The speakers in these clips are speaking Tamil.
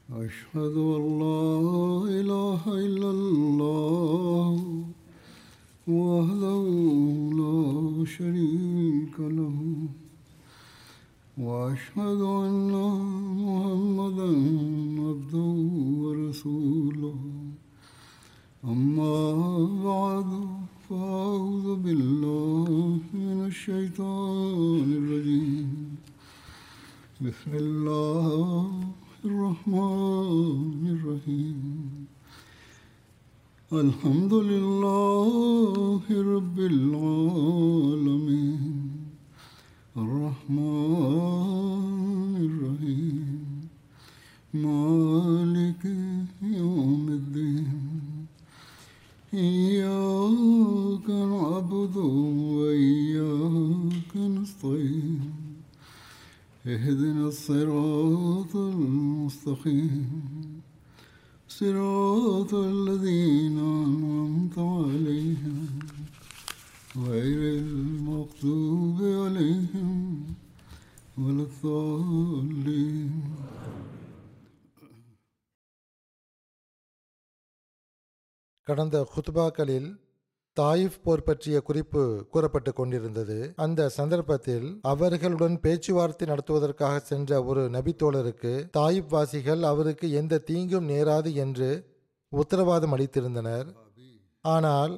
أشهد أن لا إله إلا الله وحده لا شريك له وأشهد أن محمدا عبده ورسوله أما بعد فأعوذ بالله من الشيطان الرجيم بسم الله الرحمن الرحيم الحمد لله رب العالمين الرحمن الرحيم مالك يوم الدين إياك نعبد وإياك نستعين اهدنا الصراط المستقيم صراط الذين أنعمت عليهم غير المغضوب عليهم ولا الضالين கடந்த குத்பாக்களில் தாயிஃப் போர் பற்றிய குறிப்பு கூறப்பட்டு கொண்டிருந்தது அந்த சந்தர்ப்பத்தில் அவர்களுடன் பேச்சுவார்த்தை நடத்துவதற்காக சென்ற ஒரு நபித்தோழருக்கு தாயிப் வாசிகள் அவருக்கு எந்த தீங்கும் நேராது என்று உத்தரவாதம் அளித்திருந்தனர் ஆனால்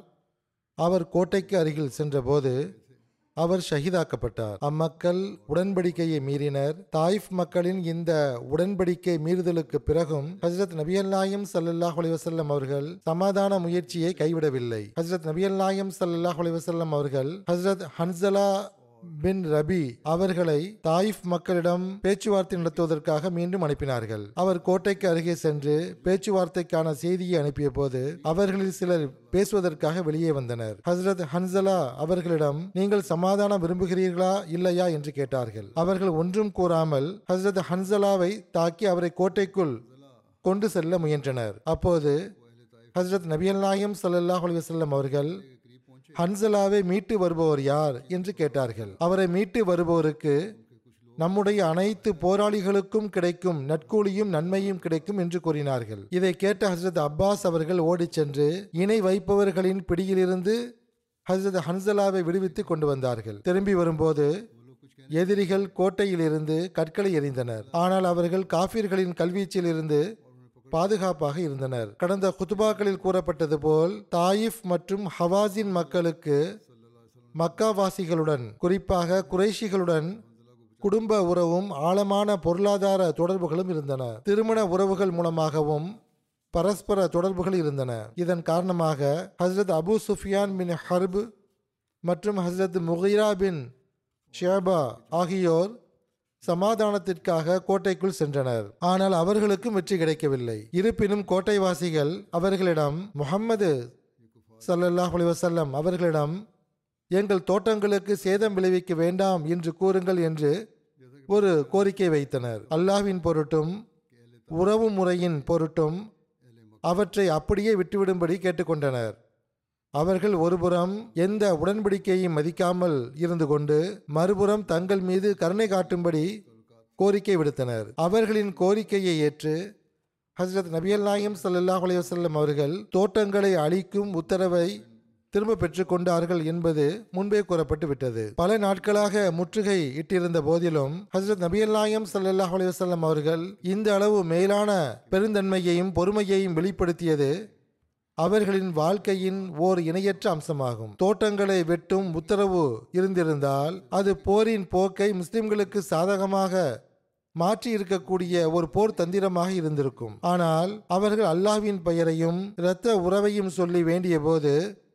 அவர் கோட்டைக்கு அருகில் சென்றபோது அவர் ஷஹீதாக்கப்பட்டார் அம்மக்கள் உடன்படிக்கையை மீறினர் தாயிஃப் மக்களின் இந்த உடன்படிக்கை மீறுதலுக்கு பிறகும் ஹசரத் நபியல்லாயும் சல்லல்லாஹ் அலைவசல்லம் அவர்கள் சமாதான முயற்சியை கைவிடவில்லை ஹசரத் நபியல்லாயும் சல்லல்லாஹ் அலைவசல்லம் அவர்கள் ஹசரத் ஹன்சலா பின் ரபி அவர்களை தாயிஃப் மக்களிடம் பேச்சுவார்த்தை நடத்துவதற்காக மீண்டும் அனுப்பினார்கள் அவர் கோட்டைக்கு அருகே சென்று பேச்சுவார்த்தைக்கான செய்தியை அனுப்பிய போது அவர்களில் சிலர் பேசுவதற்காக வெளியே வந்தனர் ஹசரத் ஹன்சலா அவர்களிடம் நீங்கள் சமாதானம் விரும்புகிறீர்களா இல்லையா என்று கேட்டார்கள் அவர்கள் ஒன்றும் கூறாமல் ஹசரத் ஹன்சலாவை தாக்கி அவரை கோட்டைக்குள் கொண்டு செல்ல முயன்றனர் அப்போது ஹசரத் நபியல்லாயும் சல்லாஹ் அலுவலம் அவர்கள் ஹன்சலாவை மீட்டு வருபவர் யார் என்று கேட்டார்கள் அவரை மீட்டு வருபவருக்கு நம்முடைய அனைத்து போராளிகளுக்கும் கிடைக்கும் நட்கூலியும் நன்மையும் கிடைக்கும் என்று கூறினார்கள் இதை கேட்ட ஹசரத் அப்பாஸ் அவர்கள் ஓடிச் சென்று இணை வைப்பவர்களின் பிடியிலிருந்து ஹசரத் ஹன்சலாவை விடுவித்து கொண்டு வந்தார்கள் திரும்பி வரும்போது எதிரிகள் கோட்டையிலிருந்து கற்களை எறிந்தனர் ஆனால் அவர்கள் காஃபிர்களின் கல்வீச்சிலிருந்து பாதுகாப்பாக இருந்தனர் கடந்த குத்துபாக்களில் கூறப்பட்டது போல் தாயிஃப் மற்றும் ஹவாஸின் மக்களுக்கு மக்காவாசிகளுடன் குறிப்பாக குறைஷிகளுடன் குடும்ப உறவும் ஆழமான பொருளாதார தொடர்புகளும் இருந்தன திருமண உறவுகள் மூலமாகவும் பரஸ்பர தொடர்புகள் இருந்தன இதன் காரணமாக ஹசரத் அபு சுஃபியான் பின் ஹர்ப் மற்றும் ஹசரத் முகிரா பின் ஷேபா ஆகியோர் சமாதானத்திற்காக கோட்டைக்குள் சென்றனர் ஆனால் அவர்களுக்கும் வெற்றி கிடைக்கவில்லை இருப்பினும் கோட்டைவாசிகள் அவர்களிடம் முகம்மது சல்லல்லாஹ் அலிவசல்லம் அவர்களிடம் எங்கள் தோட்டங்களுக்கு சேதம் விளைவிக்க வேண்டாம் என்று கூறுங்கள் என்று ஒரு கோரிக்கை வைத்தனர் அல்லாஹ்வின் பொருட்டும் உறவு முறையின் பொருட்டும் அவற்றை அப்படியே விட்டுவிடும்படி கேட்டுக்கொண்டனர் அவர்கள் ஒருபுறம் எந்த உடன்படிக்கையும் மதிக்காமல் இருந்து கொண்டு மறுபுறம் தங்கள் மீது கருணை காட்டும்படி கோரிக்கை விடுத்தனர் அவர்களின் கோரிக்கையை ஏற்று ஹசரத் நபியல்லாயும் சல்லாஹ் அலைவசல்லம் அவர்கள் தோட்டங்களை அழிக்கும் உத்தரவை திரும்ப பெற்றுக் கொண்டார்கள் என்பது முன்பே கூறப்பட்டு விட்டது பல நாட்களாக முற்றுகை இட்டிருந்த போதிலும் ஹசரத் நபியல்லாயம் சல்லாஹ் அலைவசல்லம் அவர்கள் இந்த அளவு மேலான பெருந்தன்மையையும் பொறுமையையும் வெளிப்படுத்தியது அவர்களின் வாழ்க்கையின் ஓர் இணையற்ற அம்சமாகும் தோட்டங்களை வெட்டும் உத்தரவு இருந்திருந்தால் அது போரின் போக்கை முஸ்லிம்களுக்கு சாதகமாக மாற்றி இருக்கக்கூடிய ஒரு போர் தந்திரமாக இருந்திருக்கும் ஆனால் அவர்கள் அல்லாஹ்வின் பெயரையும் இரத்த உறவையும் சொல்லி வேண்டிய போது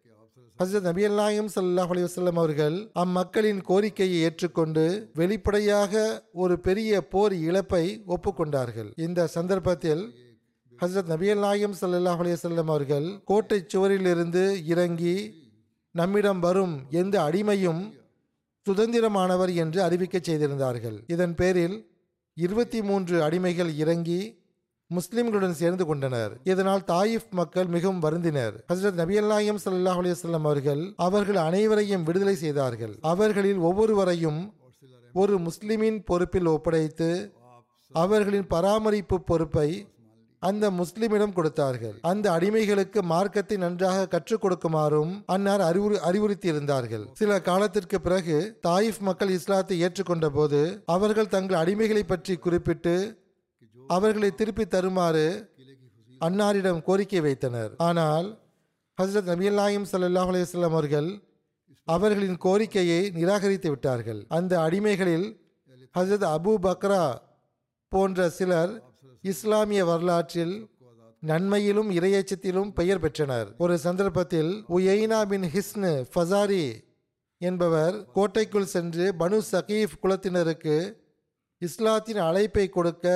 ஹசரத் நபி அல்லாயும் சல்லாஹ் அலைவசல்லம் அவர்கள் அம்மக்களின் கோரிக்கையை ஏற்றுக்கொண்டு வெளிப்படையாக ஒரு பெரிய போர் இழப்பை ஒப்புக்கொண்டார்கள் இந்த சந்தர்ப்பத்தில் ஹசரத் நபியல் நாயம் சல்லாஹ் அலையம் அவர்கள் கோட்டை சுவரிலிருந்து இறங்கி நம்மிடம் வரும் எந்த அடிமையும் சுதந்திரமானவர் என்று அறிவிக்கச் செய்திருந்தார்கள் இதன் பேரில் இருபத்தி மூன்று அடிமைகள் இறங்கி முஸ்லிம்களுடன் சேர்ந்து கொண்டனர் இதனால் தாயிஃப் மக்கள் மிகவும் வருந்தினர் ஹசரத் நபியல்லாயம் ஸல்லல்லாஹு அலைஹி வஸல்லம் அவர்கள் அவர்கள் அனைவரையும் விடுதலை செய்தார்கள் அவர்களில் ஒவ்வொருவரையும் ஒரு முஸ்லிமின் பொறுப்பில் ஒப்படைத்து அவர்களின் பராமரிப்பு பொறுப்பை அந்த முஸ்லிமிடம் கொடுத்தார்கள் அந்த அடிமைகளுக்கு மார்க்கத்தை நன்றாக கற்றுக் கொடுக்குமாறும் அன்னார் அறிவுறு அறிவுறுத்தி இருந்தார்கள் சில காலத்திற்கு பிறகு தாயிஃப் மக்கள் இஸ்லாத்தை ஏற்றுக்கொண்ட போது அவர்கள் தங்கள் அடிமைகளை பற்றி குறிப்பிட்டு அவர்களை திருப்பி தருமாறு அன்னாரிடம் கோரிக்கை வைத்தனர் ஆனால் ஹசரத் நபியல்லாயும் ஸல்லல்லாஹு அலைஹி வஸல்லம் அவர்கள் அவர்களின் கோரிக்கையை நிராகரித்து விட்டார்கள் அந்த அடிமைகளில் ஹசரத் அபூ பக்ரா போன்ற சிலர் இஸ்லாமிய வரலாற்றில் நன்மையிலும் இரையச்சத்திலும் பெயர் பெற்றனர் ஒரு சந்தர்ப்பத்தில் உயைனா பின் ஹிஸ்னு ஃபசாரி என்பவர் கோட்டைக்குள் சென்று பனு சகீஃப் குலத்தினருக்கு இஸ்லாத்தின் அழைப்பை கொடுக்க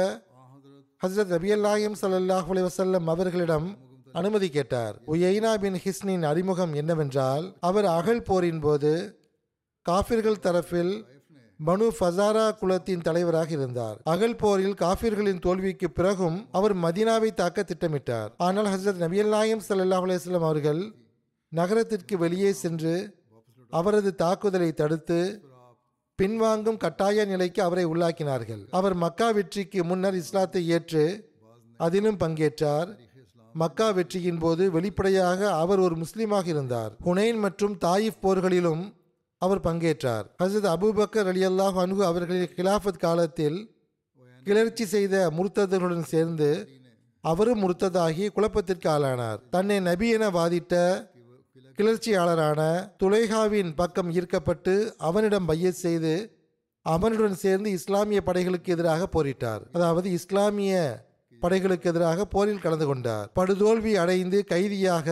ஹஸ்ரத் ரபியல்லாஹிம் ஸல்லல்லாஹு அலைஹி வஸல்லம் அவர்களிடம் அனுமதி கேட்டார் உயைனா பின் ஹிஸ்னின் அறிமுகம் என்னவென்றால் அவர் அகழ் போரின் போது காஃபிர்கள் தரப்பில் பனு ஃபசாரா குலத்தின் தலைவராக இருந்தார் அகல் போரில் காஃபிர்களின் தோல்விக்கு பிறகும் அவர் மதீனாவை தாக்க திட்டமிட்டார் ஆனால் ஹசரத் நபியல்லாயம் ஸல்லல்லாஹு அலைஹி வஸல்லம் அவர்கள் நகரத்திற்கு வெளியே சென்று அவரது தாக்குதலை தடுத்து பின்வாங்கும் கட்டாய நிலைக்கு அவரை உள்ளாக்கினார்கள் அவர் மக்கா வெற்றிக்கு முன்னர் இஸ்லாத்தை ஏற்று அதிலும் பங்கேற்றார் மக்கா வெற்றியின் போது வெளிப்படையாக அவர் ஒரு முஸ்லீமாக இருந்தார் ஹுனைன் மற்றும் தாயிஃப் போர்களிலும் அவர் பங்கேற்றார் ஹசரத் அபூபக்கர் அலி அல்லாஹ் அன்ஹு அவர்களின் கிலாஃபத் காலத்தில் கிளர்ச்சி செய்த முர்த்ததர்களுடன் சேர்ந்து அவரும் முர்த்ததாகி குழப்பத்திற்கு ஆளானார் தன்னை நபி என வாதிட்ட கிளர்ச்சியாளரான துலைஹாவின் பக்கம் ஈர்க்கப்பட்டு அவனிடம் பையச் செய்து அவனுடன் சேர்ந்து இஸ்லாமிய படைகளுக்கு எதிராக போரிட்டார் அதாவது இஸ்லாமிய படைகளுக்கு எதிராக போரில் கலந்து கொண்டார் படுதோல்வி அடைந்து கைதியாக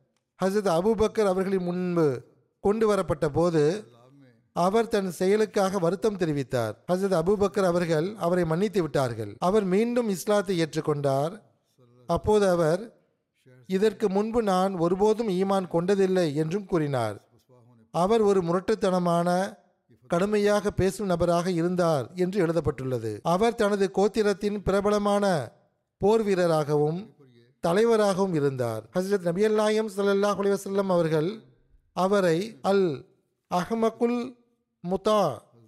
ஹசரத் அபூபக்கர் அவர்களின் முன்பு கொண்டு வரப்பட்ட போது அவர் தன் செயலுக்காக வருத்தம் தெரிவித்தார் ஹசரத் அபூபக்கர் அவர்கள் அவரை மன்னித்து விட்டார்கள் அவர் மீண்டும் இஸ்லாத்தை ஏற்றுக்கொண்டார் அப்போது அவர் இதற்கு முன்பு நான் ஒருபோதும் ஈமான் கொண்டதில்லை என்றும் கூறினார் அவர் ஒரு முரட்டுத்தனமான கடுமையாக பேசும் நபராக இருந்தார் என்று எழுதப்பட்டுள்ளது அவர் தனது கோத்திரத்தின் பிரபலமான போர் வீரராகவும் தலைவராகவும் இருந்தார் ஹசரத் நபியல்லாயம் ஸல்லல்லாஹு அலைஹி வஸல்லம் அவர்கள் அவரை அல் அஹ்மகுல் முத்தா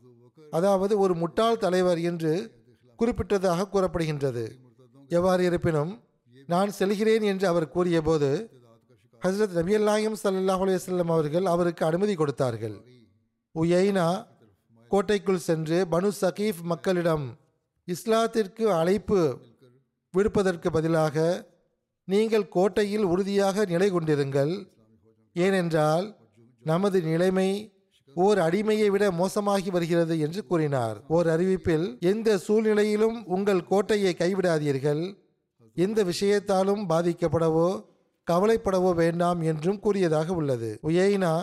அதாவது ஒரு முட்டாள் தலைவர் என்று குறிப்பிட்டதாக கூறப்படுகின்றது எவ்வாறு இருப்பினும் நான் செல்கிறேன் என்று அவர் கூறியபோது ஹசரத் நபியல்லாயம் ஸல்லல்லாஹு அலைஹி வஸல்லம் அவர்கள் அவருக்கு அனுமதி கொடுத்தார்கள் உயைனா கோட்டைக்குள் சென்று பனு சகீஃப் மக்களிடம் இஸ்லாத்திற்கு அழைப்பு விடுப்பதற்கு பதிலாக நீங்கள் கோட்டையில் உறுதியாக நிலை கொண்டிருங்கள் ஏனென்றால் நமது நிலைமை ஓர் அடிமையை விட மோசமாகி வருகிறது என்று கூறினார் ஓர் அறிவிப்பில் எந்த சூழ்நிலையிலும் உங்கள் கோட்டையை கைவிடாதீர்கள் எந்த விஷயத்தாலும் பாதிக்கப்படவோ கவலைப்படவோ வேண்டாம் என்றும் கூறியதாக உள்ளது உயைனா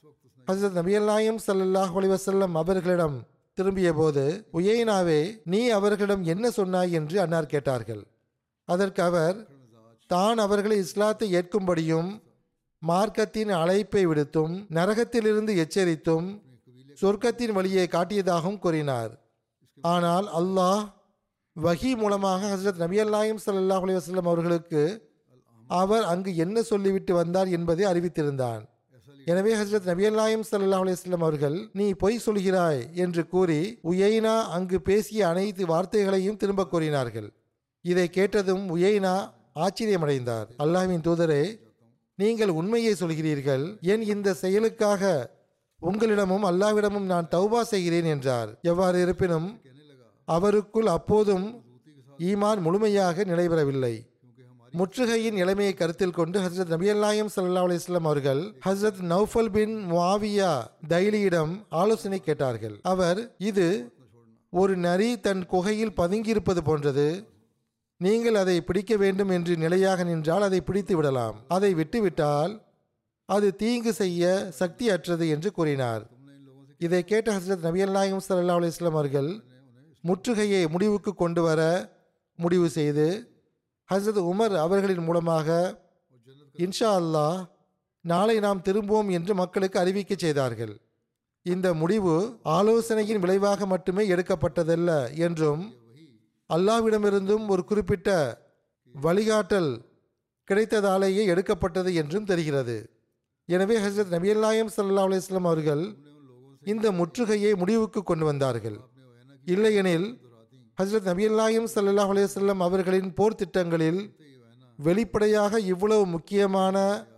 ஹசரத் நபியல்லாயம் ஸல்லல்லாஹு அலைஹி வஸல்லம் அவர்களிடம் திரும்பிய போது உயைனாவே நீ அவர்களிடம் என்ன சொன்னாய் என்று அன்னார் கேட்டார்கள் அதற்கு அவர் தான் அவர்களை இஸ்லாத்தை ஏற்கும்படியும் மார்க்கத்தின் அழைப்பை விடுத்தும் நரகத்திலிருந்து எச்சரித்தும் சொர்க்கத்தின் வழியை காட்டியதாகவும் கூறினார் ஆனால் அல்லாஹ் வஹி மூலமாக ஹசரத் நபி அல்லாயும் ஸல்லல்லாஹு அலைஹி வஸல்லம் அவர்களுக்கு அவர் அங்கு என்ன சொல்லிவிட்டு வந்தார் என்பதை அறிவித்திருந்தான் எனவே ஹசரத் நபி அல்லாயும் ஸல்லல்லாஹு அலைஹி வஸல்லம் அவர்கள் நீ பொய் சொல்கிறாய் என்று கூறி உயைனா அங்கு பேசிய அனைத்து வார்த்தைகளையும் திரும்ப கூறினார்கள் இதை கேட்டதும் உயைனா ஆச்சரியமடைந்தார் அல்லாஹ்வின் தூதரே நீங்கள் உண்மையை சொல்கிறீர்கள் என் இந்த செயலுக்காக உங்களிடமும் அல்லாவிடமும் நான் தௌபா செய்கிறேன் என்றார் எவ்வாறு இருப்பினும் அவருக்குள் அப்போதும் ஈமான் முழுமையாக நிலைபெறவில்லை முற்றுகையின் நிலைமையை கருத்தில் கொண்டு ஹசரத் நபியல்லாயம் சல்லா அலிஸ்லாம் அவர்கள் ஹசரத் நௌஃபல் பின் முஆவியா தைலியிடம் ஆலோசனை கேட்டார்கள் அவர் இது ஒரு நரி தன் குகையில் பதுங்கியிருப்பது போன்றது நீங்கள் அதை பிடிக்க வேண்டும் என்று நிலையாக நின்றால் அதை பிடித்து விடலாம் அதை விட்டுவிட்டால் அது தீங்கு செய்ய சக்தி அற்றது என்று கூறினார் இதை கேட்ட ஹசரத் நபியல்லாயும் சல்லா அலிஸ்லாம் அவர்கள் முற்றுகையை முடிவுக்கு கொண்டு வர முடிவு செய்து ஹசரத் உமர் அவர்களின் மூலமாக இன்ஷா அல்லாஹ் நாளை நாம் திரும்புவோம் என்று மக்களுக்கு அறிவிக்க செய்தார்கள் இந்த முடிவு ஆலோசனையின் விளைவாக மட்டுமே எடுக்கப்பட்டதல்ல என்றும் அல்லாஹ்விடமிருந்தும் ஒரு குறிப்பிட்ட வழிகாட்டல் கிடைத்ததாலேயே எடுக்கப்பட்டது என்றும் தெரிகிறது எனவே ஹசரத் நபியல்லாயம் சல்லா அலிஸ்லாம் அவர்கள் இந்த முற்றுகையை முடிவுக்கு கொண்டு வந்தார்கள் இல்லையெனில் ஹஜரத் நபியல்லாயும் ஸல்லல்லாஹு அலைஹி வஸல்லம் அவர்களின் போர் திட்டங்களில் வெளிப்படையாக இவ்வளவு முக்கியமான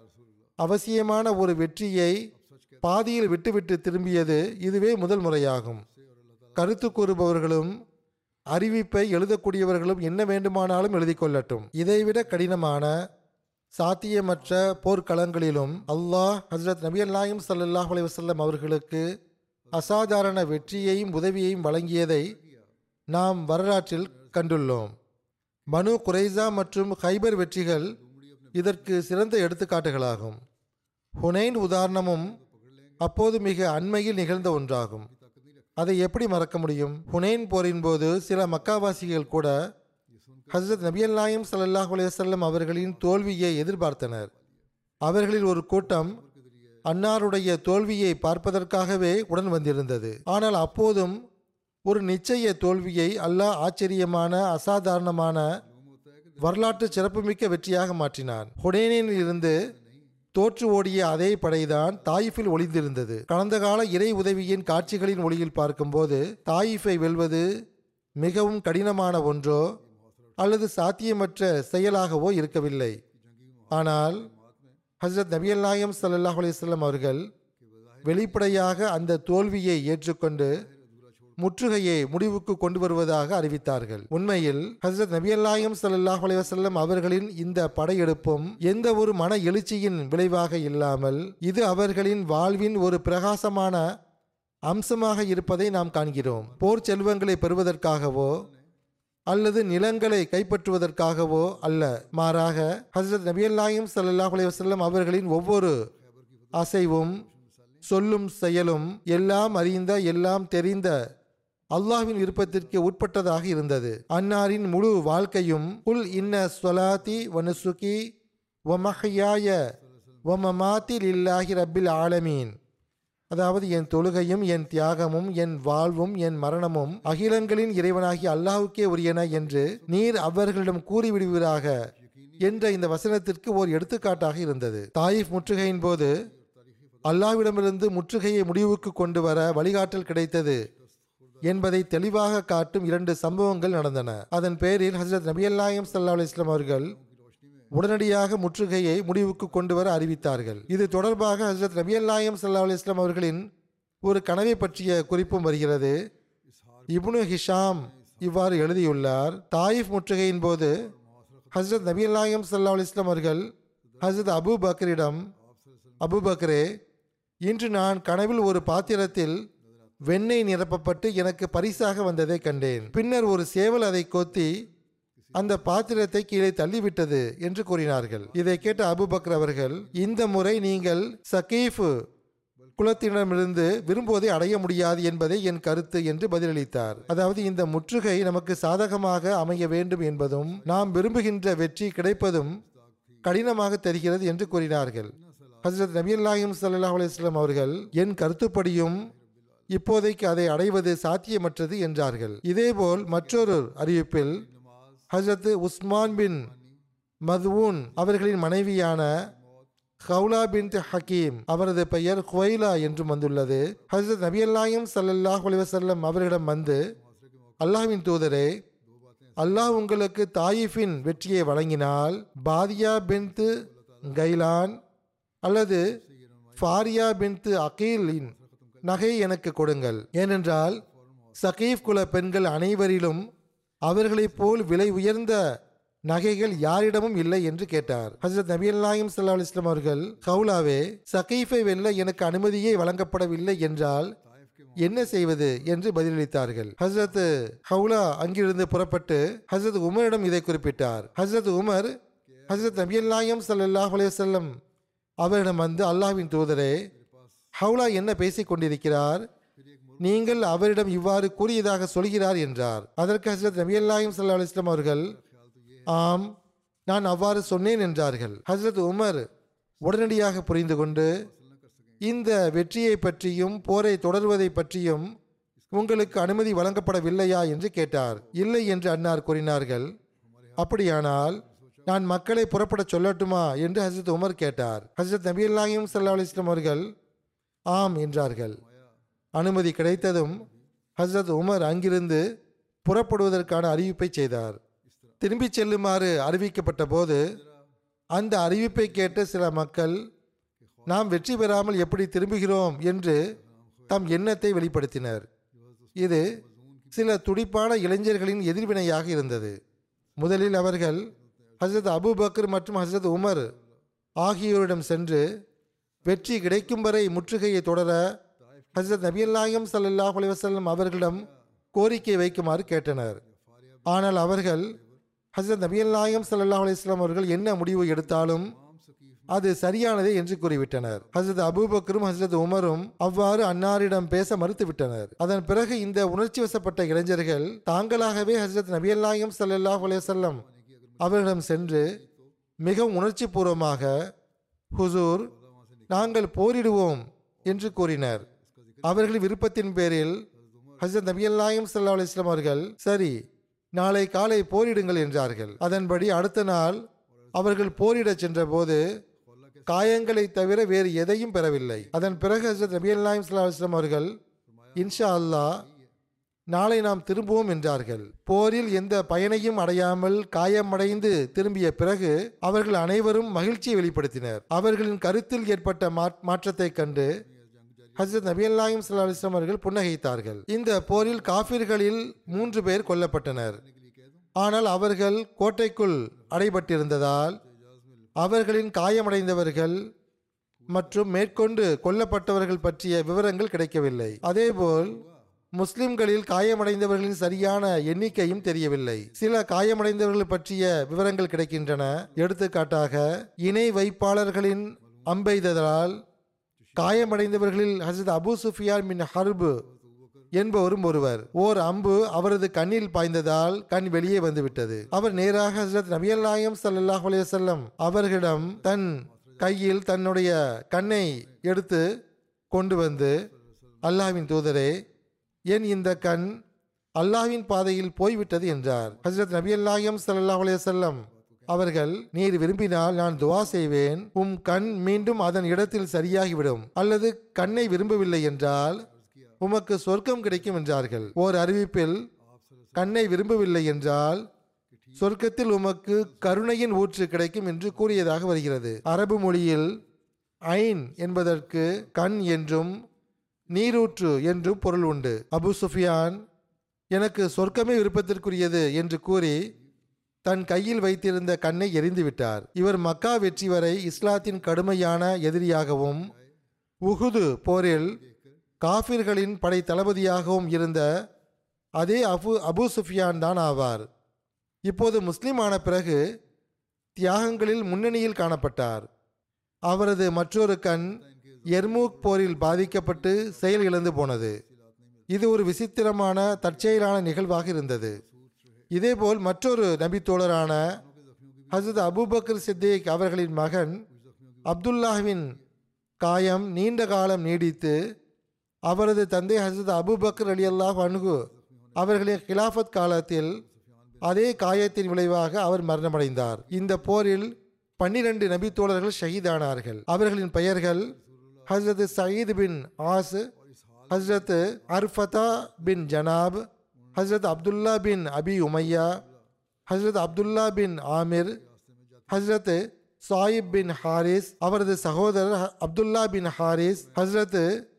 அவசியமான ஒரு வெற்றியை பாதியில் விட்டுவிட்டு திரும்பியது இதுவே முதல் முறையாகும் கருத்து கூறுபவர்களும் அறிவிப்பை எழுதக்கூடியவர்களும் என்ன வேண்டுமானாலும் எழுதி கொள்ளட்டும் இதைவிட கடினமான சாத்தியமற்ற போர்க்களங்களிலும் அல்லாஹ் ஹஜரத் நபி அல்லாயும் ஸல்லல்லாஹு அலைஹி வஸல்லம் அவர்களுக்கு அசாதாரண வெற்றியையும் உதவியையும் வழங்கியதை நாம் வரலாற்றில் கண்டுள்ளோம் பனு குரைசா மற்றும் ஹைபர் வெற்றிகள் இதற்கு சிறந்த எடுத்துக்காட்டுகளாகும் ஹுனைன் உதாரணமும் அப்போது மிக அண்மையில் நிகழ்ந்த ஒன்றாகும் அதை எப்படி மறக்க முடியும் ஹுனைன் போரின் போது சில மக்காவாசிகள் கூட ஹசரத் நபியல்லாயும் ஸல்லல்லாஹு அலைஹி வஸல்லம் அவர்களின் தோல்வியை எதிர்பார்த்தனர் அவர்களில் ஒரு கூட்டம் அன்னாருடைய தோல்வியை பார்ப்பதற்காகவே உடன் வந்திருந்தது ஆனால் அப்போதும் ஒரு நிச்சய தோல்வியை அல்லாஹ் ஆச்சரியமான அசாதாரணமான வரலாற்று சிறப்புமிக்க வெற்றியாக மாற்றினான் ஹுடேனில் இருந்து தோற்று ஓடிய அதே படைதான் தாயிஃபில் ஒளிந்திருந்தது கடந்த கால இறை உதவியின் காட்சிகளின் ஒளியில் பார்க்கும்போது தாயிஃபை வெல்வது மிகவும் கடினமான ஒன்றோ அல்லது சாத்தியமற்ற செயலாகவோ இருக்கவில்லை ஆனால் ஹஜரத் நபியல்லாயம் ஸல்லல்லாஹு அலைஹி வஸல்லம் அவர்கள் வெளிப்படையாக அந்த தோல்வியை ஏற்றுக்கொண்டு முற்றுகையை முடிவுக்கு கொண்டு வருவதாக அறிவித்தார்கள் உண்மையில் ஹசரத் நபியல்லாயம் ஸல்லல்லாஹு அலைஹி வஸல்லம் அவர்களின் இந்த படையெடுப்பும் எந்த ஒரு மன எழுச்சியின் விளைவாக இல்லாமல் இது அவர்களின் வாழ்வின் ஒரு பிரகாசமான அம்சமாக இருப்பதை நாம் காண்கிறோம் போர் செல்வங்களை பெறுவதற்காகவோ அல்லது நிலங்களை கைப்பற்றுவதற்காகவோ அல்ல மாறாக ஹசரத் நபியல்லாயும் ஸல்லல்லாஹு அலைஹி வஸல்லம் அவர்களின் ஒவ்வொரு அசைவும் சொல்லும் செயலும் எல்லாம் அறிந்த எல்லாம் தெரிந்த அல்லாஹ்வின் விருப்பத்திற்கு உட்பட்டதாக இருந்தது அன்னாரின் முழு வாழ்க்கையும் குல் இன்ன சொலாத்தி வனுசுகி வமஹயாய வமமாத்தி லில்லாஹி ரப்பில் ஆலமீன் அதாவது என் தொழுகையும் என் தியாகமும் என் வாழ்வும் என் மரணமும் அகிலங்களின் இறைவனாகி அல்லாஹுக்கே உரியன என்று நீர் அவர்களிடம் கூறிவிடுவீராக என்ற இந்த வசனத்திற்கு ஓர் எடுத்துக்காட்டாக இருந்தது தாயிஃப் முற்றுகையின் போது அல்லாஹ்விடமிருந்து முற்றுகையை முடிவுக்கு கொண்டு வர வழிகாட்டல் கிடைத்தது என்பதை தெளிவாக காட்டும் இரண்டு சம்பவங்கள் நடந்தன அதன் பேரில் ஹசரத் நபியல்லாயம் சல்லா அலிஸ்லாம் அவர்கள் உடனடியாக முற்றுகையை முடிவுக்கு கொண்டு வர அறிவித்தார்கள் இது தொடர்பாக ஹசரத் நபியல்லாயம் சல்லா அலிஸ்லாம் அவர்களின் ஒரு கனவை பற்றிய குறிப்பும் வருகிறது இப்னு ஹிஷாம் இவ்வாறு எழுதியுள்ளார் தாயிஃப் முற்றுகையின் போது ஹசரத் நபியல்லாயம் சல்லா அலிஸ்லாம் அவர்கள் ஹசரத் அபு பக்கரிடம் அபு பக்ரே இன்று நான் கனவில் ஒரு பாத்திரத்தில் வெண்ணெய் நிரப்பப்பட்டு எனக்கு பரிசாக வந்ததை கண்டேன் பின்னர் ஒரு சேவல் அதை கொத்தி அந்த பாத்திரத்தை கீழே தள்ளிவிட்டது என்று கூறினார்கள் இதை கேட்ட அபுபக்கர் அவர்கள் இந்த முறை நீங்கள் சகீஃப் குலத்தினரிடமிருந்து விரும்புவதை அடைய முடியாது என்பதே என் கருத்து என்று பதிலளித்தார் அதாவது இந்த முற்றுகை நமக்கு சாதகமாக அமைய வேண்டும் என்பதும் நாம் விரும்புகின்ற வெற்றி கிடைப்பதும் கடினமாக தெரிகிறது என்று கூறினார்கள் ஹசரத் நபியல்லாஹிம் ஸல்லல்லாஹு அலைஹி வஸல்லம் அவர்கள் என் கருத்துப்படியும் இப்போதைக்கு அதை அடைவது சாத்தியமற்றது என்றார்கள் இதேபோல் மற்றொரு அறிவிப்பில் ஹஜரத் உஸ்மான் பின் மதுவூன் அவர்களின் மனைவியான ஹவுலா பின் ஹக்கீம் அவரது பெயர் ஹுவைலா என்றும் வந்துள்ளது ஹஜரத் நபியல்லாயும் ஸல்லல்லாஹு அலைஹி வஸல்லம் அவர்களிடம் வந்து அல்லாஹ்வின் தூதரே அல்லாஹ் உங்களுக்கு தாயிஃபின் வெற்றியை வழங்கினால் பாதியா பின்து கைலான் அல்லது ஃபாரியா பின்து அகீலின் நகை எனக்கு கொடுங்கள் ஏனென்றால் சகீஃப் குல பெண்கள் அனைவரிலும் அவர்களைப் போல் விலை உயர்ந்த நகைகள் யாரிடமும் இல்லை என்று கேட்டார் ஹசரத் நபி அல்லாயும் சல்லா அலிஸ்லாம் அவர்கள் ஹவுலாவே சகீஃபை வெல்ல எனக்கு அனுமதியே வழங்கப்படவில்லை என்றால் என்ன செய்வது என்று பதிலளித்தார்கள் ஹசரத் ஹவுலா அங்கிருந்து புறப்பட்டு ஹசரத் உமரிடம் இதை குறிப்பிட்டார் ஹசரத் உமர் ஹசரத் நபி அல்லாயும் சல்லாஹ் அலையம் அவரிடம் வந்து அல்லாஹ்வின் தூதரே ஹவுலா என்ன பேசிக் கொண்டிருக்கிறார் நீங்கள் அவரிடம் இவ்வாறு கூறியதாக சொல்கிறார் என்றார் அதற்கு ஹசரத் நபி அல்லாஹிம் சல்லா அலிஸ்லாம் அவர்கள் ஆம் நான் அவ்வாறு சொன்னேன் என்றார்கள் ஹசரத் உமர் உடனடியாக புரிந்து கொண்டு இந்த வெற்றியை பற்றியும் போரை தொடர்வதை பற்றியும் உங்களுக்கு அனுமதி வழங்கப்படவில்லையா என்று கேட்டார் இல்லை என்று அன்னார் கூறினார்கள் அப்படியானால் நான் மக்களை புறப்படச் சொல்லட்டுமா என்று ஹசரத் உமர் கேட்டார் ஹசரத் நபி அல்லாஹிம் சல்லா அலிஸ்லாம் அவர்கள் ஆம் என்றார்கள் அனுமதி கிடைத்ததும் ஹசரத் உமர் அங்கிருந்து புறப்படுவதற்கான அறிவிப்பை செய்தார் திரும்பிச் செல்லுமாறு அறிவிக்கப்பட்ட போது அந்த அறிவிப்பை கேட்ட சில மக்கள் நாம் வெற்றி பெறாமல் எப்படி திரும்புகிறோம் என்று தம் எண்ணத்தை வெளிப்படுத்தினர் இது சில துடிப்பான இளைஞர்களின் எதிர்வினையாக இருந்தது முதலில் அவர்கள் ஹசரத் அபூபக்கர் மற்றும் ஹசரத் உமர் ஆகியோரிடம் சென்று வெற்றி கிடைக்கும் வரை முற்றுகையை தொடர ஹசரத் நபியல்லாயம் ஸல்லல்லாஹு அலைஹி வஸல்லம் அவர்களிடம் கோரிக்கை வைக்குமாறு கேட்டனர் ஆனால் அவர்கள் ஹசரத் நபியல்லாயம் ஸல்லல்லாஹு அலைஹி வஸல்லம் அவர்கள் என்ன முடிவு எடுத்தாலும் அது சரியானதே என்று கூறிவிட்டனர் ஹசரத் அபூபக்கரும் ஹசரத் உமரும் அவ்வாறு அன்னாரிடம் பேச மறுத்துவிட்டனர் அதன் பிறகு இந்த உணர்ச்சி வசப்பட்ட இளைஞர்கள் தாங்களாகவே ஹசரத் நபியல்லாயம் ஸல்லல்லாஹு அலைஹி வஸல்லம் அவர்களிடம் சென்று மிகவும் உணர்ச்சி பூர்வமாக ஹுசூர் நாங்கள் போரிடுவோம் என்று கூறினர் அவர்களின் விருப்பத்தின் பேரில் ஹசரத் நபியல்லாயும் சல்லா அலிஸ்லாம் அவர்கள் சரி நாளை காலை போரிடுங்கள் என்றார்கள் அதன்படி அடுத்த நாள் அவர்கள் போரிடச் சென்றபோது காயங்களை தவிர வேறு எதையும் பெறவில்லை அதன் பிறகு ஹசரத் நபியல்லாயும் சல்லா அலிஸ்லாம் அவர்கள் இன்ஷா அல்லாஹ் நாளை நாம் திரும்புவோம் என்றார்கள் போரில் எந்த பயனையும் அடையாமல் காயமடைந்து திரும்பிய பிறகு அவர்கள் அனைவரும் மகிழ்ச்சியை வெளிப்படுத்தினர் அவர்களின் கருத்தில் ஏற்பட்ட மா- மாற்றத்தைக் கண்டு ஹசரத் நபியல்லாயும் சல்லா அலிஸ்லாம் அவர்கள் புன்னகைத்தார்கள் இந்த போரில் காஃபிர்களில் மூன்று பேர் கொல்லப்பட்டனர் ஆனால் அவர்கள் கோட்டைக்குள் அடைபட்டிருந்ததால் அவர்களின் காயமடைந்தவர்கள் மற்றும் மேற்கொண்டு கொல்லப்பட்டவர்கள் பற்றிய விவரங்கள் கிடைக்கவில்லை அதேபோல் முஸ்லிம்களில் காயமடைந்தவர்களின் சரியான எண்ணிக்கையும் தெரியவில்லை சில காயமடைந்தவர்கள் பற்றிய விவரங்கள் கிடைக்கின்றன எடுத்துக்காட்டாக இணை வைப்பாளர்களின் அம்பெய்ததால் காயமடைந்தவர்களில் ஹசரத் அபூ சுஃபியான் மின் ஹர்பு என்பவரும் ஒருவர் ஓர் அம்பு அவரது கண்ணில் பாய்ந்ததால் கண் வெளியே வந்துவிட்டது அவர் நேராக ஹசரத் நபியல்லாயம் ஸல்லல்லாஹு அலைஹி வஸல்லம் அவர்களிடம் தன் கையில் தன்னுடைய கண்ணை எடுத்து கொண்டு வந்து அல்லாஹ்வின் தூதரே என் இந்த கண் அல்லாஹ்வின் பாதையில் போய்விட்டது என்றார் ஹசரத் நபியல்லாயம் ஸல்லல்லாஹு அலைஹி வஸல்லம் அவர்கள் நீர் விரும்பினால் நான் துவா செய்வேன் உம் கண் மீண்டும் அதன் இடத்தில் சரியாகிவிடும் அல்லது கண்ணை விரும்பவில்லை என்றால் உமக்கு சொர்க்கம் கிடைக்கும் என்றார்கள் ஓர் அறிவிப்பில் கண்ணை விரும்பவில்லை என்றால் சொர்க்கத்தில் உமக்கு கருணையின் ஊற்று கிடைக்கும் என்று கூறியதாக வருகிறது அரபு மொழியில் ஐன் என்பதற்கு கண் என்றும் நீரூற்று என்றும் பொருள் உண்டு அபு சுஃபியான் எனக்கு சொர்க்கமே விருப்பத்திற்குரியது என்று கூறி தன் கையில் வைத்திருந்த கண்ணை எரிந்து விட்டார் இவர் மக்கா வெற்றி வரை இஸ்லாத்தின் கடுமையான எதிரியாகவும் உஹுது போரில் காஃபிர்களின் படை தளபதியாகவும் இருந்த அதே அபு அபு சுஃபியான் தான் ஆவார் இப்போது முஸ்லிம் ஆன பிறகு தியாகங்களில் முன்னணியில் காணப்பட்டார் அவரது மற்றொரு கண் எர்மூக் போரில் பாதிக்கப்பட்டு செயல் இழந்து போனது இது ஒரு விசித்திரமான தற்செயலான நிகழ்வாக இருந்தது இதேபோல் மற்றொரு நபித்தோழரான ஹசரத் அபூபக்கர் சித்திக் அவர்களின் மகன் அப்துல்லாஹ்வின் காயம் நீண்ட காலம் நீடித்து அவரது தந்தை ஹசரத் அபூபக்கர் அலி அல்லாஹ் அன்ஹு அவர்களின் கிலாஃபத் காலத்தில் அதே காயத்தின் விளைவாக அவர் மரணமடைந்தார் இந்த போரில் பன்னிரண்டு நபித்தோழர்கள் ஷஹீதானார்கள் அவர்களின் பெயர்கள் ஹசரத் சயீத் பின் ஆஸ் ஹசரத் அர்ஃபதா பின் ஜனாப் ஹசரத் அப்துல்லா பின் அபி உமையா ஹசரத் அப்துல்லா பின் ஆமிர் ஹசரத் சாயிப் பின் ஹாரிஸ் அவரது சகோதரர் ஹ- அப்துல்லா பின் ஹாரிஸ் ஹசரத்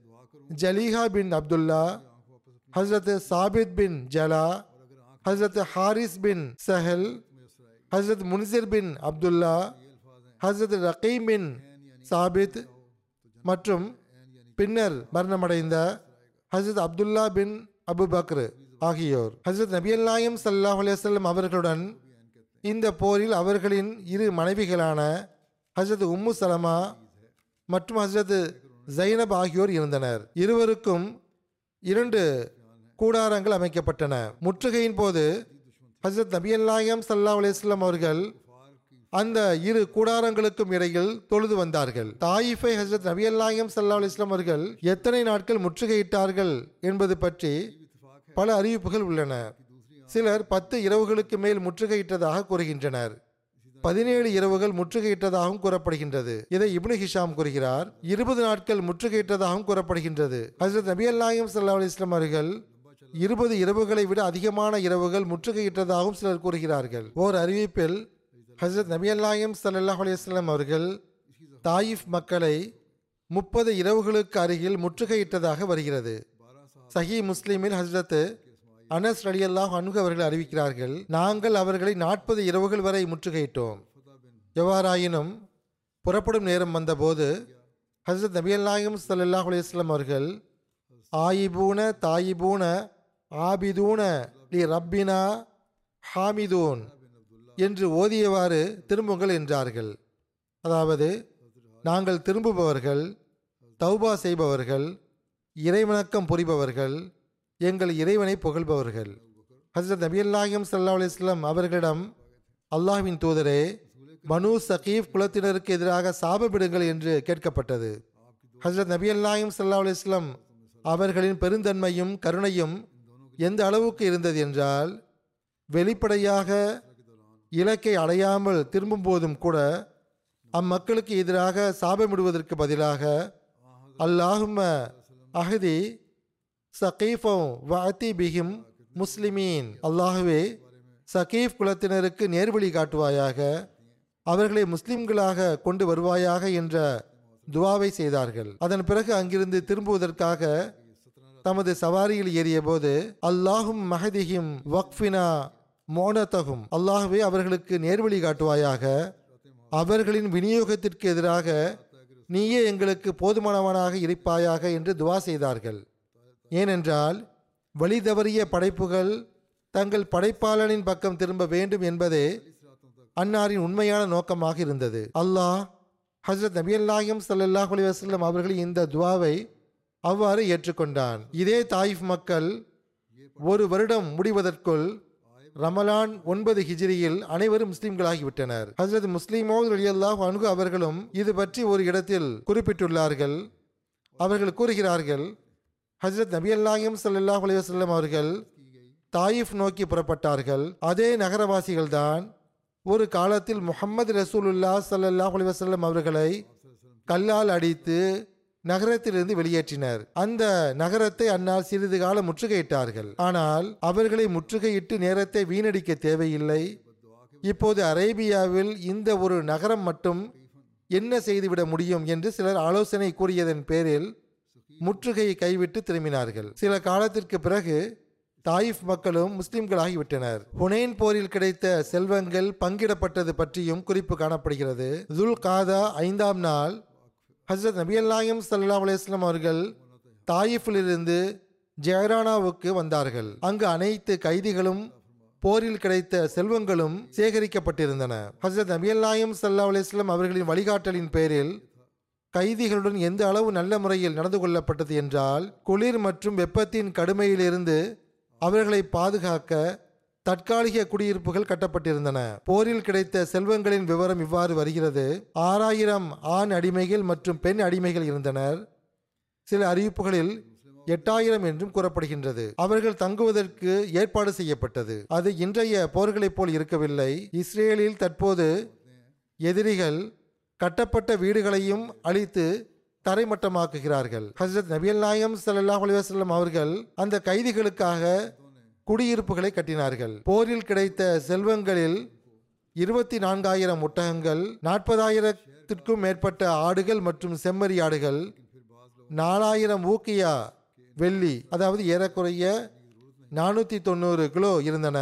ஜலீஹா பின் அப்துல்லா ஹசரத் சாபித் பின் ஜலா ஹசரத் ஹாரிஸ் பின் சஹல் ஹசரத் முன்சிர் பின் அப்துல்லா ஹசரத் ரகீம் பின் சாபித் மற்றும் பின்னர் மரணமடைந்த ஹசரத் அப்துல்லா பின் அபுபக்ர் ஆகியோர் ஹசரத் நபியல்லாயம் ஸல்லல்லாஹு அலைஹி வஸல்லம் அவர்களுடன் இந்த போரில் அவர்களின் இரு மனைவிகளான ஹசரத் உம்மு சலமா மற்றும் ஹசரத் ஜைனப் ஆகியோர் இருந்தனர் இருவருக்கும் இரண்டு கூடாரங்கள் அமைக்கப்பட்டன முற்றுகையின் போது ஹசரத் நபியல்லாயம் ஸல்லல்லாஹு அலைஹி வஸல்லம் அவர்கள் அந்த இரு கூடாரங்களுக்கும் இடையில் தொழுது வந்தார்கள் தாயிஃபை ஹசரத் நபியல்லாயம் ஸல்லல்லாஹு அலைஹி வஸல்லம் அவர்கள் எத்தனை நாட்கள் முற்றுகையிட்டார்கள் என்பது பற்றி பல அறிவிப்புகள் உள்ளன சிலர் பத்து இரவுகளுக்கு மேல் முற்றுகையிட்டதாக கூறுகின்றனர் பதினேழு இரவுகள் முற்றுகையிட்டதாகவும் கூறப்படுகின்றது இதை இப்னு ஹிஷாம் கூறுகிறார் இருபது நாட்கள் முற்றுகையிட்டதாகவும் கூறப்படுகின்றது ஹசரத் நபி அல்லாஹிம் சல்லா அலிஸ்லாம் அவர்கள் இருபது இரவுகளை விட அதிகமான இரவுகள் முற்றுகையிட்டதாகவும் சிலர் கூறுகிறார்கள் ஓர் அறிவிப்பில் ஹசரத் நபி அல்லாயம் சல்லாஹ் அலையம் அவர்கள் தாயிஃப் மக்களை முப்பது இரவுகளுக்கு அருகில் முற்றுகையிட்டதாக வருகிறது சஹி முஸ்லிமில் ஹஸ்ரத் அனஸ் அலி அல்லாஹ் அன்கு அவர்கள் அறிவிக்கிறார்கள் நாங்கள் அவர்களை நாற்பது இரவுகள் வரை முற்றுகையிட்டோம் எவ்வாறாயினும் புறப்படும் நேரம் வந்தபோது ஹசரத் நபி அல்லாஹிம் சல்லாஹ் அலையம் அவர்கள் ஆயிபூன தாயிபூன ஆபிதூன லி ரப்பினா ஹாமிதூன் என்று ஓதியவாறு திரும்புங்கள் என்றார்கள் அதாவது நாங்கள் திரும்புபவர்கள் தௌபா செய்பவர்கள் இறைவணக்கம் புரிபவர்கள் எங்கள் இறைவனை புகழ்பவர்கள் ஹசரத் நபி அல்லாஹிம் சல்லா அலிஸ்லாம் அவர்களிடம் அல்லாஹ்வின் தூதரே மனு சகீப் குலத்தினருக்கு எதிராக சாபமிடுங்கள் என்று கேட்கப்பட்டது ஹசரத் நபி அல்லாஹிம் சல்லா அலிஸ்லாம் அவர்களின் பெருந்தன்மையும் கருணையும் எந்த அளவுக்கு இருந்தது என்றால் வெளிப்படையாக இலக்கை அடையாமல் திரும்பும் போதும் கூட அம்மக்களுக்கு எதிராக சாபமிடுவதற்கு பதிலாக அல்லாஹும்ம அஹதி சகீஃபம் வாத்தி பிஹிம் முஸ்லிமீன் அல்லாஹுவே சகீஃப் குலத்தினருக்கு நேர்வழி காட்டுவாயாக அவர்களை முஸ்லிம்களாக கொண்டு வருவாயாக என்ற துவாவை செய்தார்கள் அதன் பிறகு அங்கிருந்து திரும்புவதற்காக தமது சவாரியில் ஏறிய போது அல்லாஹும் மஹதிஹிம் வக்ஃபினா மோனத்தகும் அல்லாஹுவே அவர்களுக்கு நேர்வழி காட்டுவாயாக அவர்களின் விநியோகத்திற்கு எதிராக நீயே எங்களுக்கு போதுமானவனாக இருப்பாயாக என்று துவா செய்தார்கள் ஏனென்றால் வழி தவறிய படைப்புகள் தங்கள் படைப்பாளனின் பக்கம் திரும்ப வேண்டும் என்பதே அன்னாரின் உண்மையான நோக்கமாக இருந்தது அல்லாஹ் ஹசரத் நபி அல்லாஹிம் சல்லாஹ் அலி வசல்லம் அவர்களின் இந்த துவாவை அவ்வாறு ஏற்றுக்கொண்டான் இதே தாயிஃப் மக்கள் ஒரு வருடம் முடிவதற்குள் ரமலான் ஒன்பது ஹிஜ்ரியில் அனைவரும் முஸ்லிம்களாகிவிட்டனர் ஹசரத் முஸ்லிமோத் அலியல்லாஹ் அன்கு அவர்களும் இது பற்றி ஒரு இடத்தில் குறிப்பிட்டுள்ளார்கள் அவர்கள் கூறுகிறார்கள் ஹசரத் நபி அல்லாஹிம் சல்லாஹ் அலி வசல்லம் அவர்கள் தாயிஃப் நோக்கி புறப்பட்டார்கள் அதே நகரவாசிகள்தான் ஒரு காலத்தில் முஹம்மது ரசூலுல்லா சல்லாஹ் அலி வசல்லம் அவர்களை கல்லால் அடித்து நகரத்திலிருந்து வெளியேற்றினர் அந்த நகரத்தை அன்னால் சிறிது காலம் முற்றுகையிட்டார்கள் ஆனால் அவர்களை முற்றுகையிட்டு நேரத்தை வீணடிக்க தேவையில்லை இப்போது அரேபியாவில் இந்த ஒரு நகரம் மட்டும் என்ன செய்துவிட முடியும் என்று சிலர் ஆலோசனை கூறியதன் பேரில் முற்றுகையை கைவிட்டு திரும்பினார்கள் சில காலத்திற்கு பிறகு தாயிஃப் மக்களும் முஸ்லிம்களாகிவிட்டனர் ஹுனைன் போரில் கிடைத்த செல்வங்கள் பங்கிடப்பட்டது பற்றியும் குறிப்பு காணப்படுகிறது துல் காதா ஐந்தாம் நாள் ஹசரத் நபி அல்லாயம் சல்லா அலுவலாம் அவர்கள் தாயிஃபிலிருந்து ஜெயரானாவுக்கு வந்தார்கள் அங்கு அனைத்து கைதிகளும் போரில் கிடைத்த செல்வங்களும் சேகரிக்கப்பட்டிருந்தன ஹசரத் நபி அல்லாயம் சல்லா அலுவலாம் அவர்களின் வழிகாட்டலின் பேரில் கைதிகளுடன் எந்த அளவு நல்ல முறையில் நடந்து கொள்ளப்பட்டது என்றால் குளிர் மற்றும் வெப்பத்தின் கடுமையிலிருந்து அவர்களை பாதுகாக்க தற்காலிக குடியிருப்புகள் கட்டப்பட்டிருந்தன போரில் கிடைத்த செல்வங்களின் விவரம் இவ்வாறு வருகிறது ஆறாயிரம் ஆண் அடிமைகள் மற்றும் பெண் அடிமைகள் இருந்தனர் சில அறிவிப்புகளில் எட்டாயிரம் என்றும் கூறப்படுகின்றது அவர்கள் தங்குவதற்கு ஏற்பாடு செய்யப்பட்டது அது இன்றைய போர்களைப் போல் இருக்கவில்லை இஸ்ரேலில் தற்போது எதிரிகள் கட்டப்பட்ட வீடுகளையும் அழித்து தரைமட்டமாக்குகிறார்கள் ஹசரத் நபியல் நாயம் சல்லாஹ் அலிவாஸ்லம் அவர்கள் அந்த கைதிகளுக்காக குடியிருப்புகளை கட்டினார்கள் போரில் கிடைத்த செல்வங்களில் இருபத்தி நான்காயிரம் ஒட்டகங்கள் நாற்பதாயிரத்திற்கும் மேற்பட்ட ஆடுகள் மற்றும் செம்மறி ஆடுகள் நாலாயிரம் ஊக்கியா வெள்ளி அதாவது ஏறக்குறைய நானூற்றி தொண்ணூறு கிலோ இருந்தன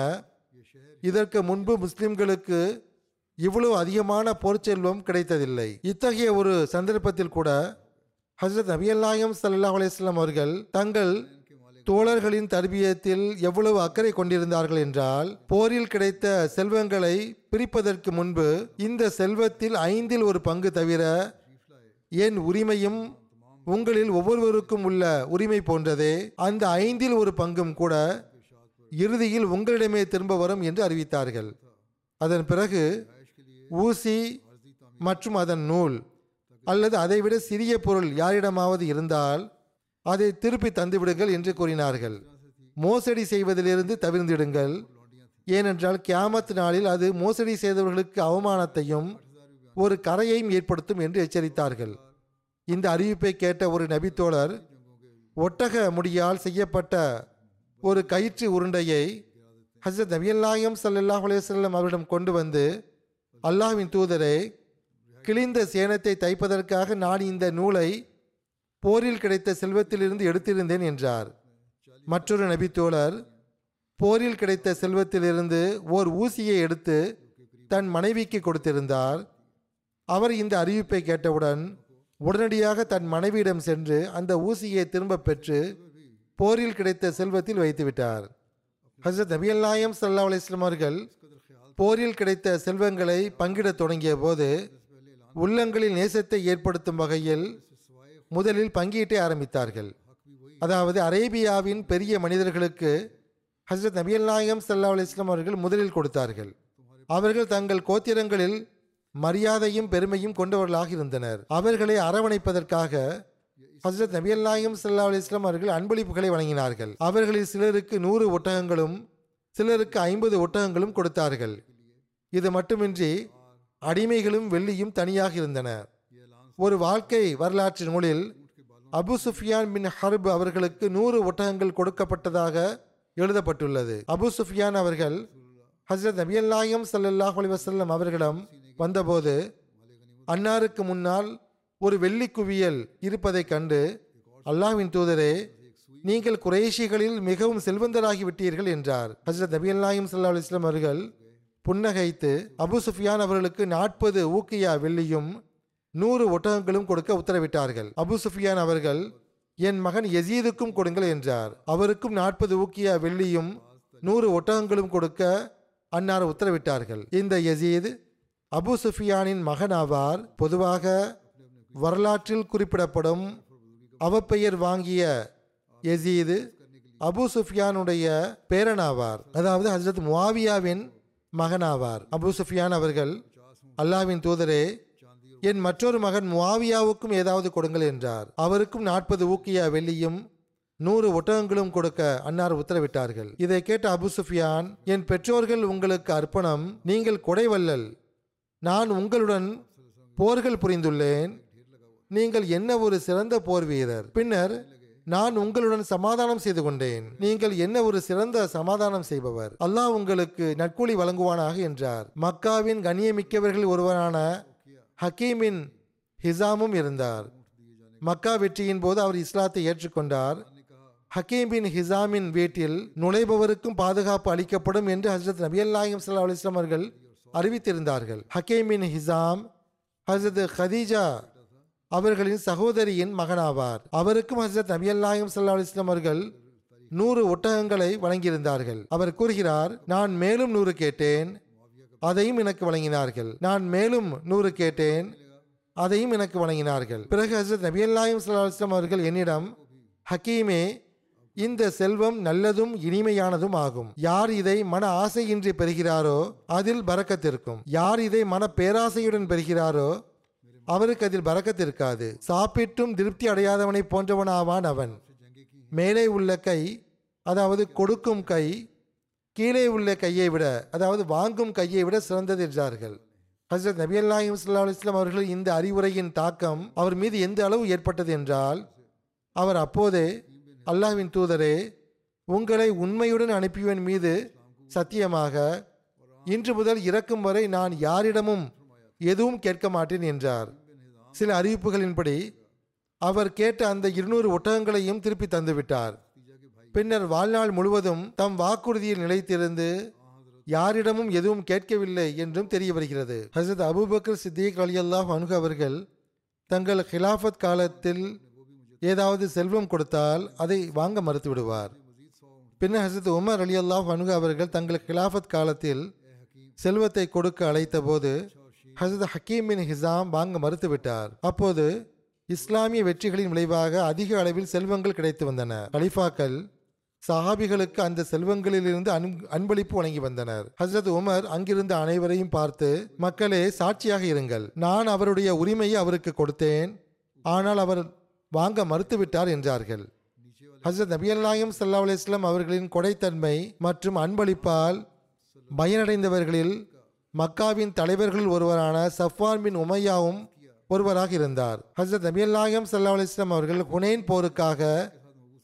இதற்கு முன்பு முஸ்லிம்களுக்கு இவ்வளவு அதிகமான போர்ச்செல்வம் கிடைத்ததில்லை இத்தகைய ஒரு சந்தர்ப்பத்தில் கூட ஹசரத் நபியல்லாயம் சல்லாஹ் அலிஸ்லாம் அவர்கள் தங்கள் தோழர்களின் தர்பியத்தில் எவ்வளவு அக்கறை கொண்டிருந்தார்கள் என்றால் போரில் கிடைத்த செல்வங்களை பிரிப்பதற்கு முன்பு இந்த செல்வத்தில் ஐந்தில் ஒரு பங்கு தவிர என் உரிமையும் உங்களில் ஒவ்வொருவருக்கும் உள்ள உரிமை போன்றதே அந்த ஐந்தில் ஒரு பங்கும் கூட இறுதியில் உங்களிடமே திரும்ப வரும் என்று அறிவித்தார்கள் அதன் பிறகு ஊசி மற்றும் அதன் நூல் அல்லது அதைவிட சிறிய பொருள் யாரிடமாவது இருந்தால் அதை திருப்பி தந்துவிடுங்கள் என்று கூறினார்கள் மோசடி செய்வதிலிருந்து தவிர்ந்திடுங்கள் ஏனென்றால் கியாமத் நாளில் அது மோசடி செய்தவர்களுக்கு அவமானத்தையும் ஒரு கரையையும் ஏற்படுத்தும் என்று எச்சரித்தார்கள் இந்த அறிவிப்பை கேட்ட ஒரு நபித்தோழர் ஒட்டக முடியால் செய்யப்பட்ட ஒரு கயிற்று உருண்டையை ஹசரத் நபியல்லாயம் ஸல்லல்லாஹு அலைஹி வஸல்லம் அவரிடம் கொண்டு வந்து அல்லாஹ்வின் தூதரை கிழிந்த சேனத்தை தைப்பதற்காக நான் இந்த நூலை போரில் கிடைத்த செல்வத்திலிருந்து எடுத்திருந்தேன் என்றார் மற்றொரு நபித்தோழர் போரில் கிடைத்த செல்வத்திலிருந்து ஓர் ஊசியை எடுத்து தன் மனைவிக்கு கொடுத்திருந்தார் அவர் இந்த அறிவிப்பை கேட்டவுடன் உடனடியாக தன் மனைவியிடம் சென்று அந்த ஊசியை திரும்ப பெற்று போரில் கிடைத்த செல்வத்தில் வைத்துவிட்டார் ஹசரத் நபி அல்லாயம் சல்லா அலிஸ்லாம் அவர்கள் போரில் கிடைத்த செல்வங்களை பங்கிடத் தொடங்கிய போது உள்ளங்களில் நேசத்தை ஏற்படுத்தும் வகையில் முதலில் பங்கீட்டை ஆரம்பித்தார்கள் அதாவது அரேபியாவின் பெரிய மனிதர்களுக்கு ஹசரத் நபி அல்லாயம் சல்லா அலிஸ்லாம் அவர்கள் முதலில் கொடுத்தார்கள் அவர்கள் தங்கள் கோத்திரங்களில் மரியாதையும் பெருமையும் கொண்டவர்களாக இருந்தனர் அவர்களை அரவணைப்பதற்காக ஹசரத் நபி அல்லாயும் சல்லா அலிஸ்லாம் அவர்கள் அன்பளிப்புகளை வழங்கினார்கள் அவர்களில் சிலருக்கு நூறு ஒட்டகங்களும் சிலருக்கு ஐம்பது ஒட்டகங்களும் கொடுத்தார்கள் இது மட்டுமின்றி அடிமைகளும் வெள்ளியும் தனியாக இருந்தன ஒரு வாழ்க்கை வரலாற்று நூலில் அபு சுஃபியான் பின் ஹர்ப் அவர்களுக்கு நூறு ஒட்டகங்கள் கொடுக்கப்பட்டதாக எழுதப்பட்டுள்ளது அபு சுஃபியான் அவர்கள் ஹசரத் நபி அல்லாயம் சல்லல்லாஹ் அலி வசல்லம் அவர்களிடம் வந்தபோது அன்னாருக்கு முன்னால் ஒரு வெள்ளி குவியல் இருப்பதைக் கண்டு அல்லாஹ்வின் தூதரே நீங்கள் குறைஷிகளில் மிகவும் செல்வந்தராகி விட்டீர்கள் என்றார் ஹசரத் நபி அல்லாஹிம் சல்லா அலிஸ்லாம் அவர்கள் புன்னகைத்து அபு சுஃபியான் அவர்களுக்கு நாற்பது ஊக்கியா வெள்ளியும் நூறு ஒட்டகங்களும் கொடுக்க உத்தரவிட்டார்கள் அபு சுஃபியான் அவர்கள் என் மகன் யசீதுக்கும் கொடுங்கள் என்றார் அவருக்கும் நாற்பது ஊக்கியா வெள்ளியும் நூறு ஒட்டகங்களும் கொடுக்க அன்னார் உத்தரவிட்டார்கள் இந்த யசீத் அபு சுஃபியானின் மகன் ஆவார் பொதுவாக வரலாற்றில் குறிப்பிடப்படும் அவப்பெயர் வாங்கிய யசீது அபு சுஃபியானுடைய பேரனாவார் அதாவது ஹஜரத் முவாவியாவின் மகனாவார் அபு சுஃபியான் அவர்கள் அல்லாவின் தூதரே என் மற்றொரு மகன் முவாவியாவுக்கும் ஏதாவது கொடுங்கள் என்றார் அவருக்கும் நாற்பது ஊக்கியா வெள்ளியும் நூறு ஒட்டகங்களும் கொடுக்க அன்னார் உத்தரவிட்டார்கள் இதை கேட்ட அபு சுஃபியான் என் பெற்றோர்கள் உங்களுக்கு அர்ப்பணம் நீங்கள் கொடைவல்லல் நான் உங்களுடன் போர்கள் புரிந்துள்ளேன் நீங்கள் என்ன ஒரு சிறந்த போர் வீரர் பின்னர் நான் உங்களுடன் சமாதானம் செய்து கொண்டேன் நீங்கள் என்ன ஒரு சிறந்த சமாதானம் செய்பவர் அல்லாஹ் உங்களுக்கு நற்கூலி வழங்குவானாக என்றார் மக்காவின் கண்ணியமிக்கவர்கள் ஒருவரான ஹக்கீமின் ஹிசாமும் இருந்தார் மக்கா வெற்றியின் போது அவர் இஸ்லாத்தை ஏற்றுக்கொண்டார் ஹக்கீம் பின் ஹிசாமின் வீட்டில் நுழைபவருக்கும் பாதுகாப்பு அளிக்கப்படும் என்று ஹசரத் நபி அல்லாஹிம் சல்லா அலிஸ்லாம் அவர்கள் அறிவித்திருந்தார்கள் ஹக்கீம் பின் ஹிசாம் ஹசரத் ஹதீஜா அவர்களின் சகோதரியின் மகனாவார் அவருக்கும் ஹசரத் நபி அல்லாஹிம் சல்லா அலிஸ்லாம் அவர்கள் நூறு ஒட்டகங்களை வழங்கியிருந்தார்கள் அவர் கூறுகிறார் நான் மேலும் நூறு கேட்டேன் அதையும் எனக்கு வழங்கினார்கள் நான் மேலும் நூறு கேட்டேன் அதையும் எனக்கு வழங்கினார்கள் பிறகு ஹசரத் நபி அல்லாஹிம் சல்லா அலிஸ்லாம் அவர்கள் என்னிடம் ஹக்கீமே இந்த செல்வம் நல்லதும் இனிமையானதும் ஆகும் யார் இதை மன ஆசையின்றி பெறுகிறாரோ அதில் பறக்கத்திருக்கும் யார் இதை மன பேராசையுடன் பெறுகிறாரோ அவருக்கு அதில் பறக்கத் இருக்காது சாப்பிட்டும் திருப்தி அடையாதவனை போன்றவனாவான் அவன் மேலே உள்ள கை அதாவது கொடுக்கும் கை கீழே உள்ள கையை விட அதாவது வாங்கும் கையை விட சிறந்தது என்றார்கள் ஹசரத் நபி அல்லாஹிம் சல்லா அலிஸ்லாம் அவர்கள் இந்த அறிவுரையின் தாக்கம் அவர் மீது எந்த அளவு ஏற்பட்டது என்றால் அவர் அப்போதே அல்லாஹ்வின் தூதரே உங்களை உண்மையுடன் அனுப்பியவன் மீது சத்தியமாக இன்று முதல் இறக்கும் வரை நான் யாரிடமும் எதுவும் கேட்க மாட்டேன் என்றார் சில அறிவிப்புகளின்படி அவர் கேட்ட அந்த இருநூறு ஒட்டகங்களையும் திருப்பி தந்துவிட்டார் பின்னர் வாழ்நாள் முழுவதும் தம் வாக்குறுதியில் நிலைத்திருந்து யாரிடமும் எதுவும் கேட்கவில்லை என்றும் தெரிய வருகிறது ஹசரத் அபூபக்கர் சித்திக் அலி அல்லாஹ் அனுகு அவர்கள் தங்கள் ஹிலாஃபத் காலத்தில் ஏதாவது செல்வம் கொடுத்தால் அதை வாங்க மறுத்து விடுவார் பின்னர் ஹசரத் உமர் அலி அல்லாஹ் அனுகு அவர்கள் தங்கள் ஹிலாஃபத் காலத்தில் செல்வத்தை கொடுக்க அழைத்த போது ஹசரத் ஹக்கீம் பின் ஹிசாம் வாங்க மறுத்துவிட்டார் அப்போது இஸ்லாமிய வெற்றிகளின் விளைவாக அதிக அளவில் செல்வங்கள் கிடைத்து வந்தன கலிஃபாக்கள் சஹாபிகளுக்கு அந்த செல்வங்களிலிருந்து அன் அன்பளிப்பு வழங்கி வந்தனர் ஹசரத் உமர் அங்கிருந்த அனைவரையும் பார்த்து மக்களே சாட்சியாக இருங்கள் நான் அவருடைய உரிமையை அவருக்கு கொடுத்தேன் ஆனால் அவர் வாங்க மறுத்துவிட்டார் என்றார்கள் ஹசரத் நபி அல்லாயும் சல்லா அலிஸ்லாம் அவர்களின் கொடைத்தன்மை மற்றும் அன்பளிப்பால் பயனடைந்தவர்களில் மக்காவின் தலைவர்களில் ஒருவரான சஃப்வான் பின் உமையாவும் ஒருவராக இருந்தார் ஹசரத் நபி அல்லாயம் சல்லா அலிஸ்லாம் அவர்கள் ஹுனைன் போருக்காக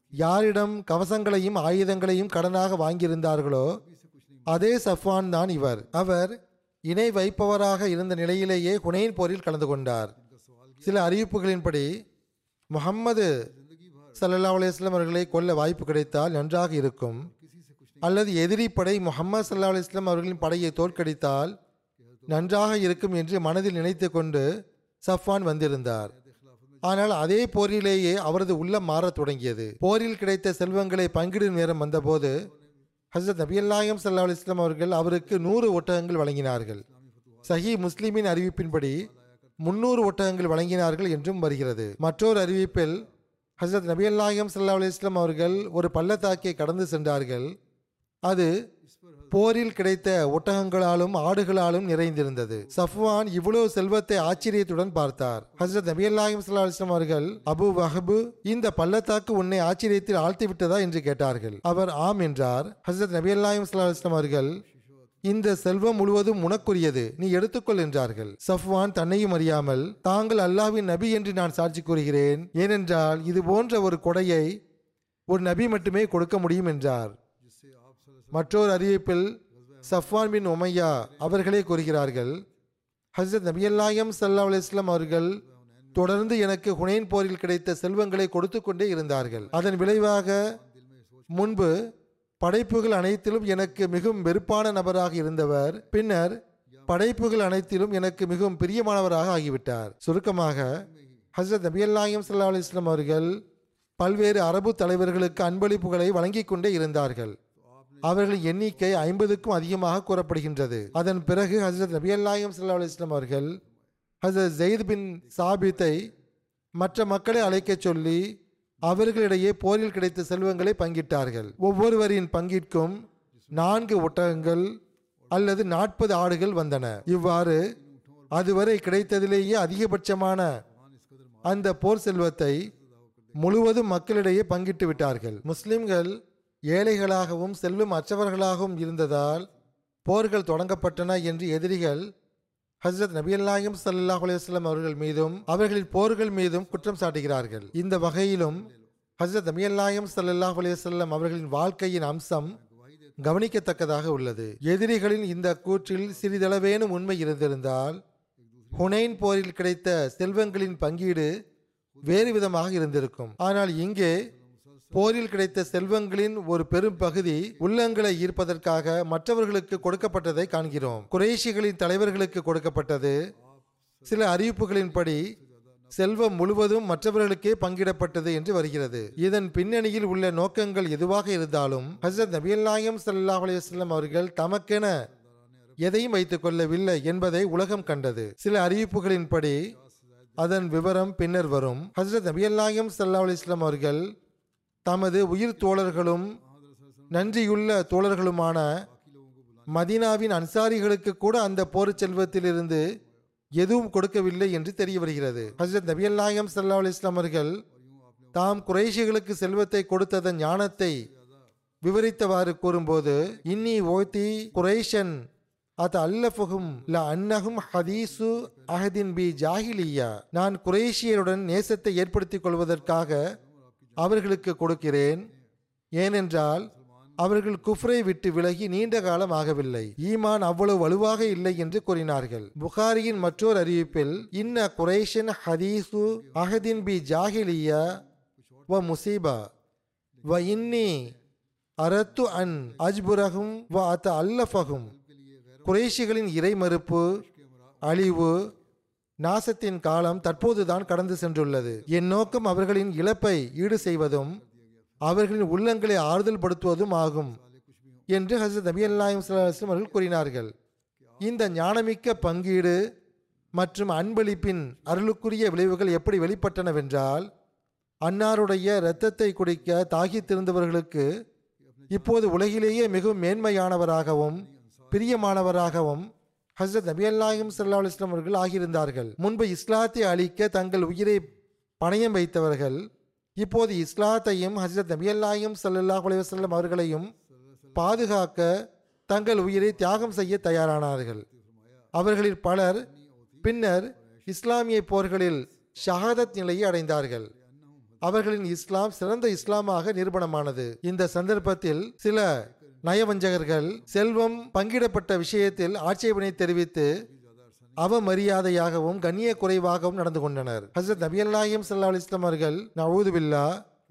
யாரிடம் கவசங்களையும் ஆயுதங்களையும் கடனாக வாங்கியிருந்தார்களோ அதே சஃப்வான் தான் இவர் அவர் இணை வைப்பவராக இருந்த நிலையிலேயே ஹுனைன் போரில் கலந்து கொண்டார் சில அறிவிப்புகளின்படி முஹம்மது ஸல்லல்லாஹு அலைஹி வஸல்லம் அவர்களை கொல்ல வாய்ப்பு கிடைத்தால் நன்றாக இருக்கும் அல்லது எதிரி படை முஹம்மது ஸல்லல்லாஹு அலைஹி வஸல்லம் அவர்களின் படையை தோற்கடித்தால் நன்றாக இருக்கும் என்று மனதில் நினைத்து கொண்டு சஃப்வான் வந்திருந்தார் ஆனால் அதே போரிலேயே அவரது உள்ளம் மாறத் தொடங்கியது போரில் கிடைத்த செல்வங்களை பங்கிடும் நேரம் வந்தபோது ஹசரத் நபியல்லாயம் சல்லா அலிஸ்லாம் அவர்கள் அவருக்கு நூறு ஒட்டகங்கள் வழங்கினார்கள் சஹி முஸ்லிமின் அறிவிப்பின்படி முன்னூறு ஒட்டகங்கள் வழங்கினார்கள் என்றும் வருகிறது மற்றொரு அறிவிப்பில் ஹசரத் நபியல்லாயம் சல்லா அலிஸ்லாம் அவர்கள் ஒரு பள்ளத்தாக்கை கடந்து சென்றார்கள் அது போரில் கிடைத்த ஒட்டகங்களாலும் ஆடுகளாலும் நிறைந்திருந்தது சஃப்வான் இவ்வளவு செல்வத்தை ஆச்சரியத்துடன் பார்த்தார் ஹசரத் நபியல்லாஹிம் சல்லாஹம் அவர்கள் அபு வஹபு இந்த பள்ளத்தாக்கு உன்னை ஆச்சரியத்தில் ஆழ்த்தி விட்டதா என்று கேட்டார்கள் அவர் ஆம் என்றார் ஹசரத் நபியல்லாஹிம் சல்லாஹம் அவர்கள் இந்த செல்வம் முழுவதும் உனக்குரியது நீ எடுத்துக்கொள் என்றார்கள் சஃப்வான் தன்னையும் அறியாமல் தாங்கள் அல்லாஹ்வின் நபி என்று நான் சாட்சி கூறுகிறேன் ஏனென்றால் இது போன்ற ஒரு கொடையை ஒரு நபி மட்டுமே கொடுக்க முடியும் என்றார் மற்றொரு அறிவிப்பில் சஃப்வான் பின் உமையா அவர்களே கூறுகிறார்கள் ஹசரத் நபியல்லாயம் சல்லா அலிஸ்லாம் அவர்கள் தொடர்ந்து எனக்கு ஹுனைன் போரில் கிடைத்த செல்வங்களை கொடுத்து கொண்டே இருந்தார்கள் அதன் விளைவாக முன்பு படைப்புகள் அனைத்திலும் எனக்கு மிகவும் வெறுப்பான நபராக இருந்தவர் பின்னர் படைப்புகள் அனைத்திலும் எனக்கு மிகவும் பிரியமானவராக ஆகிவிட்டார் சுருக்கமாக ஹசரத் நபியல்லாயம் சல்லா அலிஸ்லாம் அவர்கள் பல்வேறு அரபு தலைவர்களுக்கு அன்பளிப்புகளை வழங்கிக் கொண்டே இருந்தார்கள் அவர்களின் எண்ணிக்கை ஐம்பதுக்கும் அதிகமாக கூறப்படுகின்றது அதன் பிறகு ஹசரத் நபி அல்லாயம் சல்லா அலிஸ்லாம் அவர்கள் ஹசரத் ஜெயித் பின் சாபித்தை மற்ற மக்களை அழைக்கச் சொல்லி அவர்களிடையே போரில் கிடைத்த செல்வங்களை பங்கிட்டார்கள் ஒவ்வொருவரின் பங்கிற்கும் நான்கு ஒட்டகங்கள் அல்லது நாற்பது ஆடுகள் வந்தன இவ்வாறு அதுவரை கிடைத்ததிலேயே அதிகபட்சமான அந்த போர் செல்வத்தை முழுவதும் மக்களிடையே பங்கிட்டு விட்டார்கள் முஸ்லிம்கள் ஏழைகளாகவும் செல்வம் அற்றவர்களாகவும் இருந்ததால் போர்கள் தொடங்கப்பட்டன என்று எதிரிகள் ஹசரத் நபியல்லாயும் சல்லாஹ் அலையம் அவர்கள் மீதும் அவர்களின் போர்கள் மீதும் குற்றம் சாட்டுகிறார்கள் இந்த வகையிலும் ஹசரத் நபியல்லாயும் சல்லாஹ் அலையம் அவர்களின் வாழ்க்கையின் அம்சம் கவனிக்கத்தக்கதாக உள்ளது எதிரிகளின் இந்த கூற்றில் சிறிதளவேனும் உண்மை இருந்திருந்தால் ஹுனைன் போரில் கிடைத்த செல்வங்களின் பங்கீடு வேறு விதமாக இருந்திருக்கும் ஆனால் இங்கே போரில் கிடைத்த செல்வங்களின் ஒரு பெரும் பகுதி உள்ளங்களை ஈர்ப்பதற்காக மற்றவர்களுக்கு கொடுக்கப்பட்டதை காண்கிறோம் குறைஷிகளின் தலைவர்களுக்கு கொடுக்கப்பட்டது சில அறிவிப்புகளின்படி செல்வம் முழுவதும் மற்றவர்களுக்கே பங்கிடப்பட்டது என்று வருகிறது இதன் பின்னணியில் உள்ள நோக்கங்கள் எதுவாக இருந்தாலும் ஹசரத் நபியல்லாயம் சல்லாஹ் அலையம் அவர்கள் தமக்கென எதையும் வைத்துக் கொள்ளவில்லை என்பதை உலகம் கண்டது சில அறிவிப்புகளின்படி அதன் விவரம் பின்னர் வரும் ஹசரத் நபியல்லாயம் சல்லா அலிஸ்லாம் அவர்கள் தமது உயிர் தோழர்களும் நன்றியுள்ள தோழர்களுமான மதீனாவின் அன்சாரிகளுக்கு கூட அந்த போர் செல்வத்திலிருந்து எதுவும் கொடுக்கவில்லை என்று தெரிய வருகிறது ஹசரத் நபியல்லாயம் சல்லா அலிஸ்லாம் அவர்கள் தாம் குறைஷிகளுக்கு செல்வத்தை கொடுத்ததன் ஞானத்தை விவரித்தவாறு கூறும்போது இன்னி ஓத்தி குறைஷன் அது அல்லஃபுகும் ல அன்னகும் ஹதீசு அஹதின் பி ஜாஹிலியா நான் குரேஷியருடன் நேசத்தை ஏற்படுத்திக் கொள்வதற்காக அவர்களுக்கு கொடுக்கிறேன் ஏனென்றால் அவர்கள் குஃப்ரை விட்டு விலகி நீண்ட காலம் ஆகவில்லை ஈமான் அவ்வளவு வலுவாக இல்லை என்று கூறினார்கள் புகாரியின் மற்றொரு அறிவிப்பில் இன்ன குரேஷன் ஹதீசு அஹதின் பி ஜாஹிலியா வ முசீபா வ இன்னி அரத்து அன் அஜ்புரகும் வ அத்த அல்லஃபகும் குறைஷிகளின் இறை மறுப்பு அழிவு நாசத்தின் காலம் தற்போதுதான் கடந்து சென்றுள்ளது என் நோக்கம் அவர்களின் இழப்பை ஈடு செய்வதும் அவர்களின் உள்ளங்களை ஆறுதல் படுத்துவதும் ஆகும் என்று ஹசரத் நபி அல்லாஹிம் அவர்கள் கூறினார்கள் இந்த ஞானமிக்க பங்கீடு மற்றும் அன்பளிப்பின் அருளுக்குரிய விளைவுகள் எப்படி வெளிப்பட்டனவென்றால் அன்னாருடைய இரத்தத்தை குடிக்க தாகித்திருந்தவர்களுக்கு இப்போது உலகிலேயே மிகவும் மேன்மையானவராகவும் பிரியமானவராகவும் ஹசரத் நபி அல்லாஹிம் சல்லா அலுவலாம் அவர்கள் ஆகியிருந்தார்கள் முன்பு இஸ்லாத்தை அழிக்க தங்கள் உயிரை பணயம் வைத்தவர்கள் இப்போது இஸ்லாத்தையும் ஹசரத் நபி அல்லாஹிம் சல்லாஹ் அலைவசல்லம் அவர்களையும் பாதுகாக்க தங்கள் உயிரை தியாகம் செய்ய தயாரானார்கள் அவர்களில் பலர் பின்னர் இஸ்லாமிய போர்களில் ஷஹாதத் நிலையை அடைந்தார்கள் அவர்களின் இஸ்லாம் சிறந்த இஸ்லாமாக நிரூபணமானது இந்த சந்தர்ப்பத்தில் சில நயவஞ்சகர்கள் செல்வம் பங்கிடப்பட்ட விஷயத்தில் ஆட்சேபனை தெரிவித்து அவமரியாதையாகவும் கண்ணிய குறைவாகவும் நடந்து கொண்டனர் ஹசரத் நபி அல்லாஹிம் சல்லா அலிஸ்லாம் அவர்கள் நவூதுபில்லா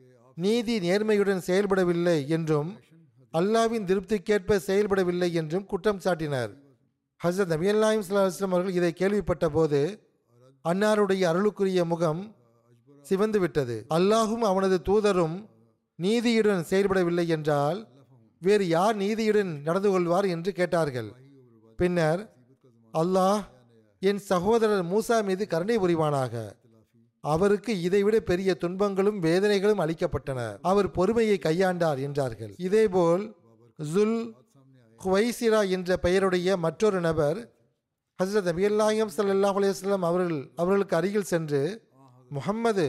நீதி நேர்மையுடன் செயல்படவில்லை என்றும் அல்லாவின் திருப்திக்கேற்ப செயல்படவில்லை என்றும் குற்றம் சாட்டினர் ஹசரத் நபி அல்லாஹிம் சல்லா அலிஸ்லாம் அவர்கள் இதை கேள்விப்பட்ட போது அன்னாருடைய அருளுக்குரிய முகம் சிவந்து விட்டது அல்லாஹும் அவனது தூதரும் நீதியுடன் செயல்படவில்லை என்றால் வேறு யார் நீதியுடன் நடந்து கொள்வார் என்று கேட்டார்கள் பின்னர் அல்லாஹ் என் சகோதரர் மூசா மீது கருணை புரிவானாக அவருக்கு இதைவிட பெரிய துன்பங்களும் வேதனைகளும் அளிக்கப்பட்டன அவர் பொறுமையை கையாண்டார் என்றார்கள் இதேபோல் ஜுல் குவைசிரா என்ற பெயருடைய மற்றொரு நபர் ஹசரத் நபி அல்லாஹிம் சல்லாஹ் அலையம் அவர்கள் அவர்களுக்கு அருகில் சென்று முஹம்மது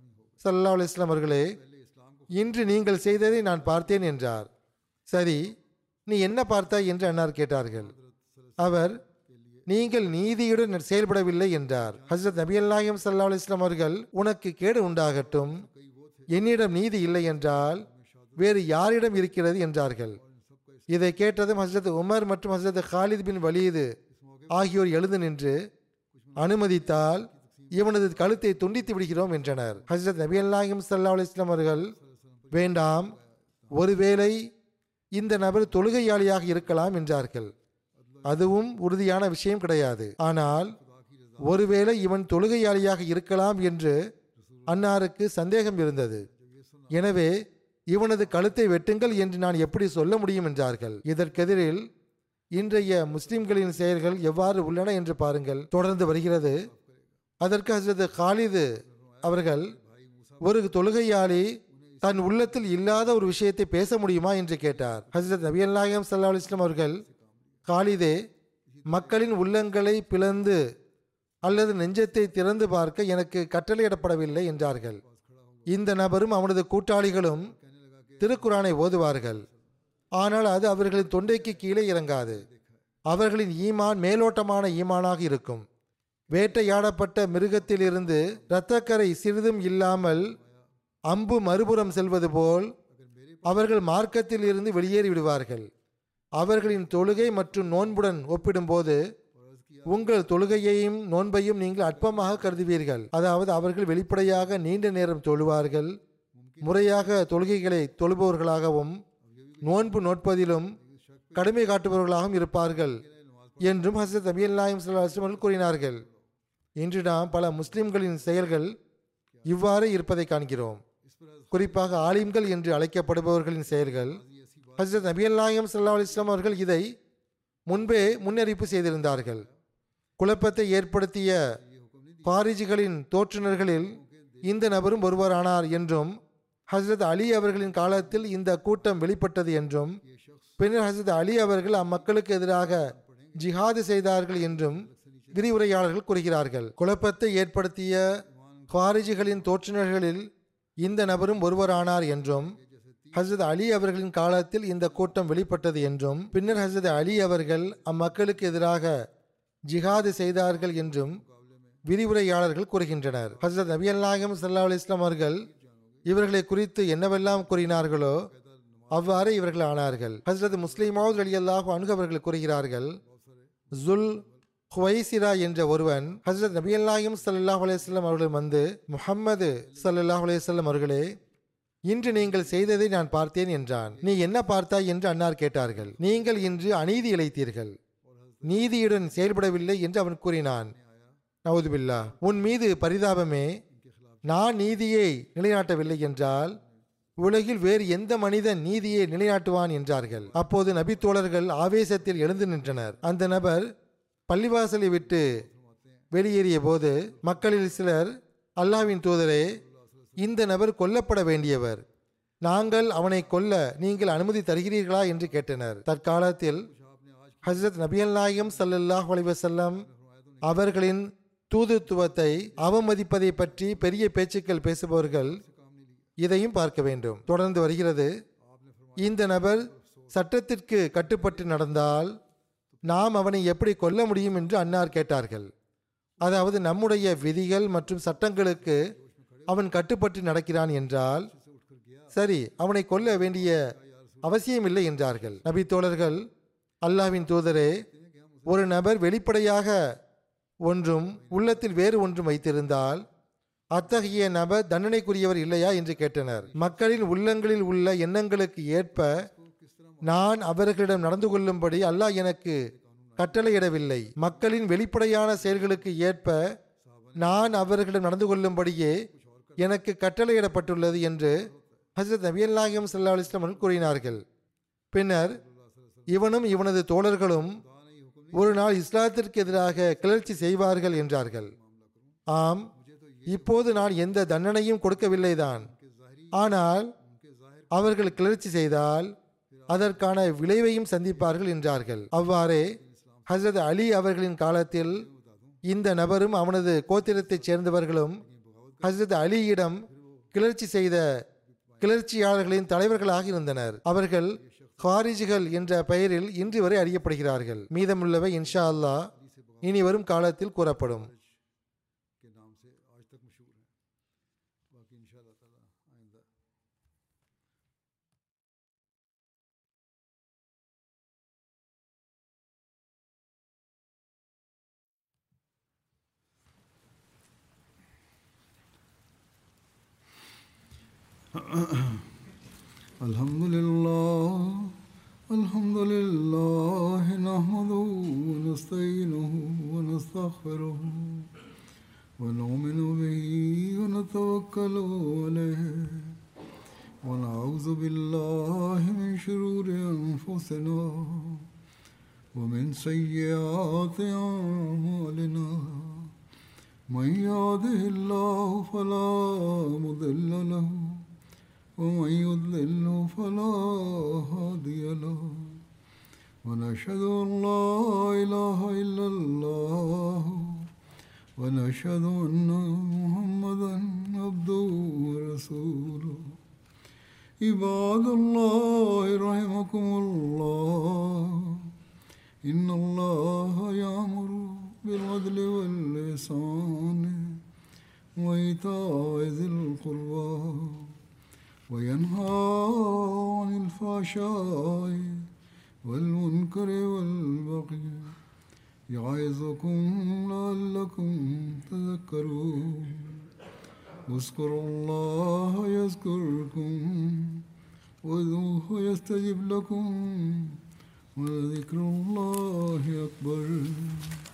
சல்லா அலிஸ்லாம் அவர்களே இன்று நீங்கள் செய்ததை நான் பார்த்தேன் என்றார் சரி நீ என்ன பார்த்தாய் என்று அன்னார் கேட்டார்கள் அவர் நீங்கள் நீதியுடன் செயல்படவில்லை என்றார் ஹசரத் நபி அல்லாஹிம் சல்லா அலிஸ்லாம் அவர்கள் உனக்கு கேடு உண்டாகட்டும் என்னிடம் நீதி இல்லை என்றால் வேறு யாரிடம் இருக்கிறது என்றார்கள் இதை கேட்டதும் ஹசரத் உமர் மற்றும் ஹசரத் ஹாலித் பின் வலீது ஆகியோர் எழுந்து நின்று அனுமதித்தால் இவனது கழுத்தை துண்டித்து விடுகிறோம் என்றனர் ஹசரத் நபி அல்லாஹிம் சல்லா அலிஸ்லாம் அவர்கள் வேண்டாம் ஒருவேளை இந்த நபர் தொழுகையாளியாக இருக்கலாம் என்றார்கள் அதுவும் உறுதியான விஷயம் கிடையாது ஆனால் ஒருவேளை இவன் தொழுகையாளியாக இருக்கலாம் என்று அன்னாருக்கு சந்தேகம் இருந்தது எனவே இவனது கழுத்தை வெட்டுங்கள் என்று நான் எப்படி சொல்ல முடியும் என்றார்கள் இதற்கெதிரில் இன்றைய முஸ்லிம்களின் செயல்கள் எவ்வாறு உள்ளன என்று பாருங்கள் தொடர்ந்து வருகிறது அதற்கு ஹசரத் காலிது அவர்கள் ஒரு தொழுகையாளி தன் உள்ளத்தில் இல்லாத ஒரு விஷயத்தை பேச முடியுமா என்று கேட்டார் ஹசரத் நபி அல்லாஹம் சல்லா அலிஸ்லாம் அவர்கள் காலிதே மக்களின் உள்ளங்களை பிளந்து அல்லது நெஞ்சத்தை திறந்து பார்க்க எனக்கு கட்டளையிடப்படவில்லை என்றார்கள் இந்த நபரும் அவனது கூட்டாளிகளும் திருக்குறானை ஓதுவார்கள் ஆனால் அது அவர்களின் தொண்டைக்கு கீழே இறங்காது அவர்களின் ஈமான் மேலோட்டமான ஈமானாக இருக்கும் வேட்டையாடப்பட்ட மிருகத்திலிருந்து இரத்தக்கரை சிறிதும் இல்லாமல் அம்பு மறுபுறம் செல்வது போல் அவர்கள் மார்க்கத்தில் இருந்து வெளியேறி விடுவார்கள் அவர்களின் தொழுகை மற்றும் நோன்புடன் ஒப்பிடும்போது உங்கள் தொழுகையையும் நோன்பையும் நீங்கள் அற்பமாக கருதுவீர்கள் அதாவது அவர்கள் வெளிப்படையாக நீண்ட நேரம் தொழுவார்கள் முறையாக தொழுகைகளை தொழுபவர்களாகவும் நோன்பு நோட்பதிலும் கடுமை காட்டுபவர்களாகவும் இருப்பார்கள் என்றும் ஹசரத் நபி அல்லாஹிம் அவர்கள் கூறினார்கள் இன்று நாம் பல முஸ்லிம்களின் செயல்கள் இவ்வாறு இருப்பதை காண்கிறோம் குறிப்பாக ஆலிம்கள் என்று அழைக்கப்படுபவர்களின் செயல்கள் ஹசரத் நபி அல்லாஹிம் சல்லா அலிஸ்லாம் அவர்கள் இதை முன்பே முன்னறிப்பு செய்திருந்தார்கள் குழப்பத்தை ஏற்படுத்திய பாரிஜிகளின் தோற்றுநர்களில் இந்த நபரும் ஒருவரானார் என்றும் ஹசரத் அலி அவர்களின் காலத்தில் இந்த கூட்டம் வெளிப்பட்டது என்றும் பின்னர் ஹசரத் அலி அவர்கள் அம்மக்களுக்கு எதிராக ஜிஹாது செய்தார்கள் என்றும் விரிவுரையாளர்கள் கூறுகிறார்கள் குழப்பத்தை ஏற்படுத்திய பாரிஜிகளின் தோற்றுநர்களில் இந்த நபரும் ஒருவரானார் என்றும் ஹசரத் அலி அவர்களின் காலத்தில் இந்த கூட்டம் வெளிப்பட்டது என்றும் பின்னர் ஹசரத் அலி அவர்கள் அம்மக்களுக்கு எதிராக ஜிஹாது செய்தார்கள் என்றும் விரிவுரையாளர்கள் கூறுகின்றனர் ஹசரத் நபி அல்லாஹம் சல்லா இஸ்லாம் அவர்கள் இவர்களை குறித்து என்னவெல்லாம் கூறினார்களோ அவ்வாறு இவர்கள் ஆனார்கள் ஹசரத் முஸ்லிமாவது அலி அல்லாஹ் அணுகு அவர்கள் கூறுகிறார்கள் ஜுல் ஹுவைசிரா என்ற ஒருவன் ஹசரத் நபி அல்லாஹிம் சல்லாஹ் அலையம் அவர்கள் வந்து முஹம்மது சல்லாஹ் அலையம் அவர்களே இன்று நீங்கள் செய்ததை நான் பார்த்தேன் என்றான் நீ என்ன பார்த்தாய் என்று அன்னார் கேட்டார்கள் நீங்கள் இன்று அநீதி இழைத்தீர்கள் நீதியுடன் செயல்படவில்லை என்று அவன் கூறினான் நவுதுபில்லா உன் மீது பரிதாபமே நான் நீதியை நிலைநாட்டவில்லை என்றால் உலகில் வேறு எந்த மனிதன் நீதியை நிலைநாட்டுவான் என்றார்கள் அப்போது நபி தோழர்கள் ஆவேசத்தில் எழுந்து நின்றனர் அந்த நபர் பள்ளிவாசலை விட்டு வெளியேறிய போது மக்களில் சிலர் அல்லாவின் தூதரே இந்த நபர் கொல்லப்பட வேண்டியவர் நாங்கள் அவனை கொல்ல நீங்கள் அனுமதி தருகிறீர்களா என்று கேட்டனர் தற்காலத்தில் ஹசரத் நபியல் நாயகம் சல்லல்லாஹ் அலைவசல்லம் அவர்களின் தூதுத்துவத்தை அவமதிப்பதை பற்றி பெரிய பேச்சுக்கள் பேசுபவர்கள் இதையும் பார்க்க வேண்டும் தொடர்ந்து வருகிறது இந்த நபர் சட்டத்திற்கு கட்டுப்பட்டு நடந்தால் நாம் அவனை எப்படி கொல்ல முடியும் என்று அன்னார் கேட்டார்கள் அதாவது நம்முடைய விதிகள் மற்றும் சட்டங்களுக்கு அவன் கட்டுப்பட்டு நடக்கிறான் என்றால் சரி அவனை கொல்ல வேண்டிய அவசியமில்லை என்றார்கள் நபி தோழர்கள் அல்லாஹ்வின் தூதரே ஒரு நபர் வெளிப்படையாக ஒன்றும் உள்ளத்தில் வேறு ஒன்றும் வைத்திருந்தால் அத்தகைய நபர் தண்டனைக்குரியவர் இல்லையா என்று கேட்டனர் மக்களின் உள்ளங்களில் உள்ள எண்ணங்களுக்கு ஏற்ப நான் அவர்களிடம் நடந்து கொள்ளும்படி அல்லாஹ் எனக்கு கட்டளையிடவில்லை மக்களின் வெளிப்படையான செயல்களுக்கு ஏற்ப நான் அவர்களிடம் நடந்து கொள்ளும்படியே எனக்கு கட்டளையிடப்பட்டுள்ளது என்று ஹசரத் நபியல் நாயகம் சல்லா அலிஸ்லாம் கூறினார்கள் பின்னர் இவனும் இவனது தோழர்களும் ஒரு நாள் இஸ்லாத்திற்கு எதிராக கிளர்ச்சி செய்வார்கள் என்றார்கள் ஆம் இப்போது நான் எந்த தண்டனையும் கொடுக்கவில்லைதான் ஆனால் அவர்கள் கிளர்ச்சி செய்தால் அதற்கான விளைவையும் சந்திப்பார்கள் என்றார்கள் அவ்வாறே ஹசரத் அலி அவர்களின் காலத்தில் இந்த நபரும் அவனது கோத்திரத்தைச் சேர்ந்தவர்களும் ஹசரத் அலியிடம் கிளர்ச்சி செய்த கிளர்ச்சியாளர்களின் தலைவர்களாக இருந்தனர் அவர்கள் ஹாரிஜிகள் என்ற பெயரில் இன்று வரை அறியப்படுகிறார்கள் மீதமுள்ளவை இன்ஷா அல்லாஹ் இனி வரும் காலத்தில் கூறப்படும் के नाम से आज तक मशहूर हैं बाकी इंशाअल्लाह ताला आइंदा الحمد لله الحمد لله نحمده ونستعينه ونستغفره ونؤمن به ونتوكل عليه ونعوذ بالله من شرور أنفسنا ومن سيئات أعمالنا من يهده الله فلا مضل له ومن يضلل فلا هادي له ونشهد أن لا إله إلا الله ونشهد أن محمدا عبده ورسوله عباد الله رحمكم الله إن الله يأمر بالعدل والإحسان وإيتاء ذي القربى وينهى عن الفحشاء والمنكر والبغي يعظكم لعلكم تذكرون اذكروا الله يذكركم وذوه يستجب لكم ولذكر الله أكبر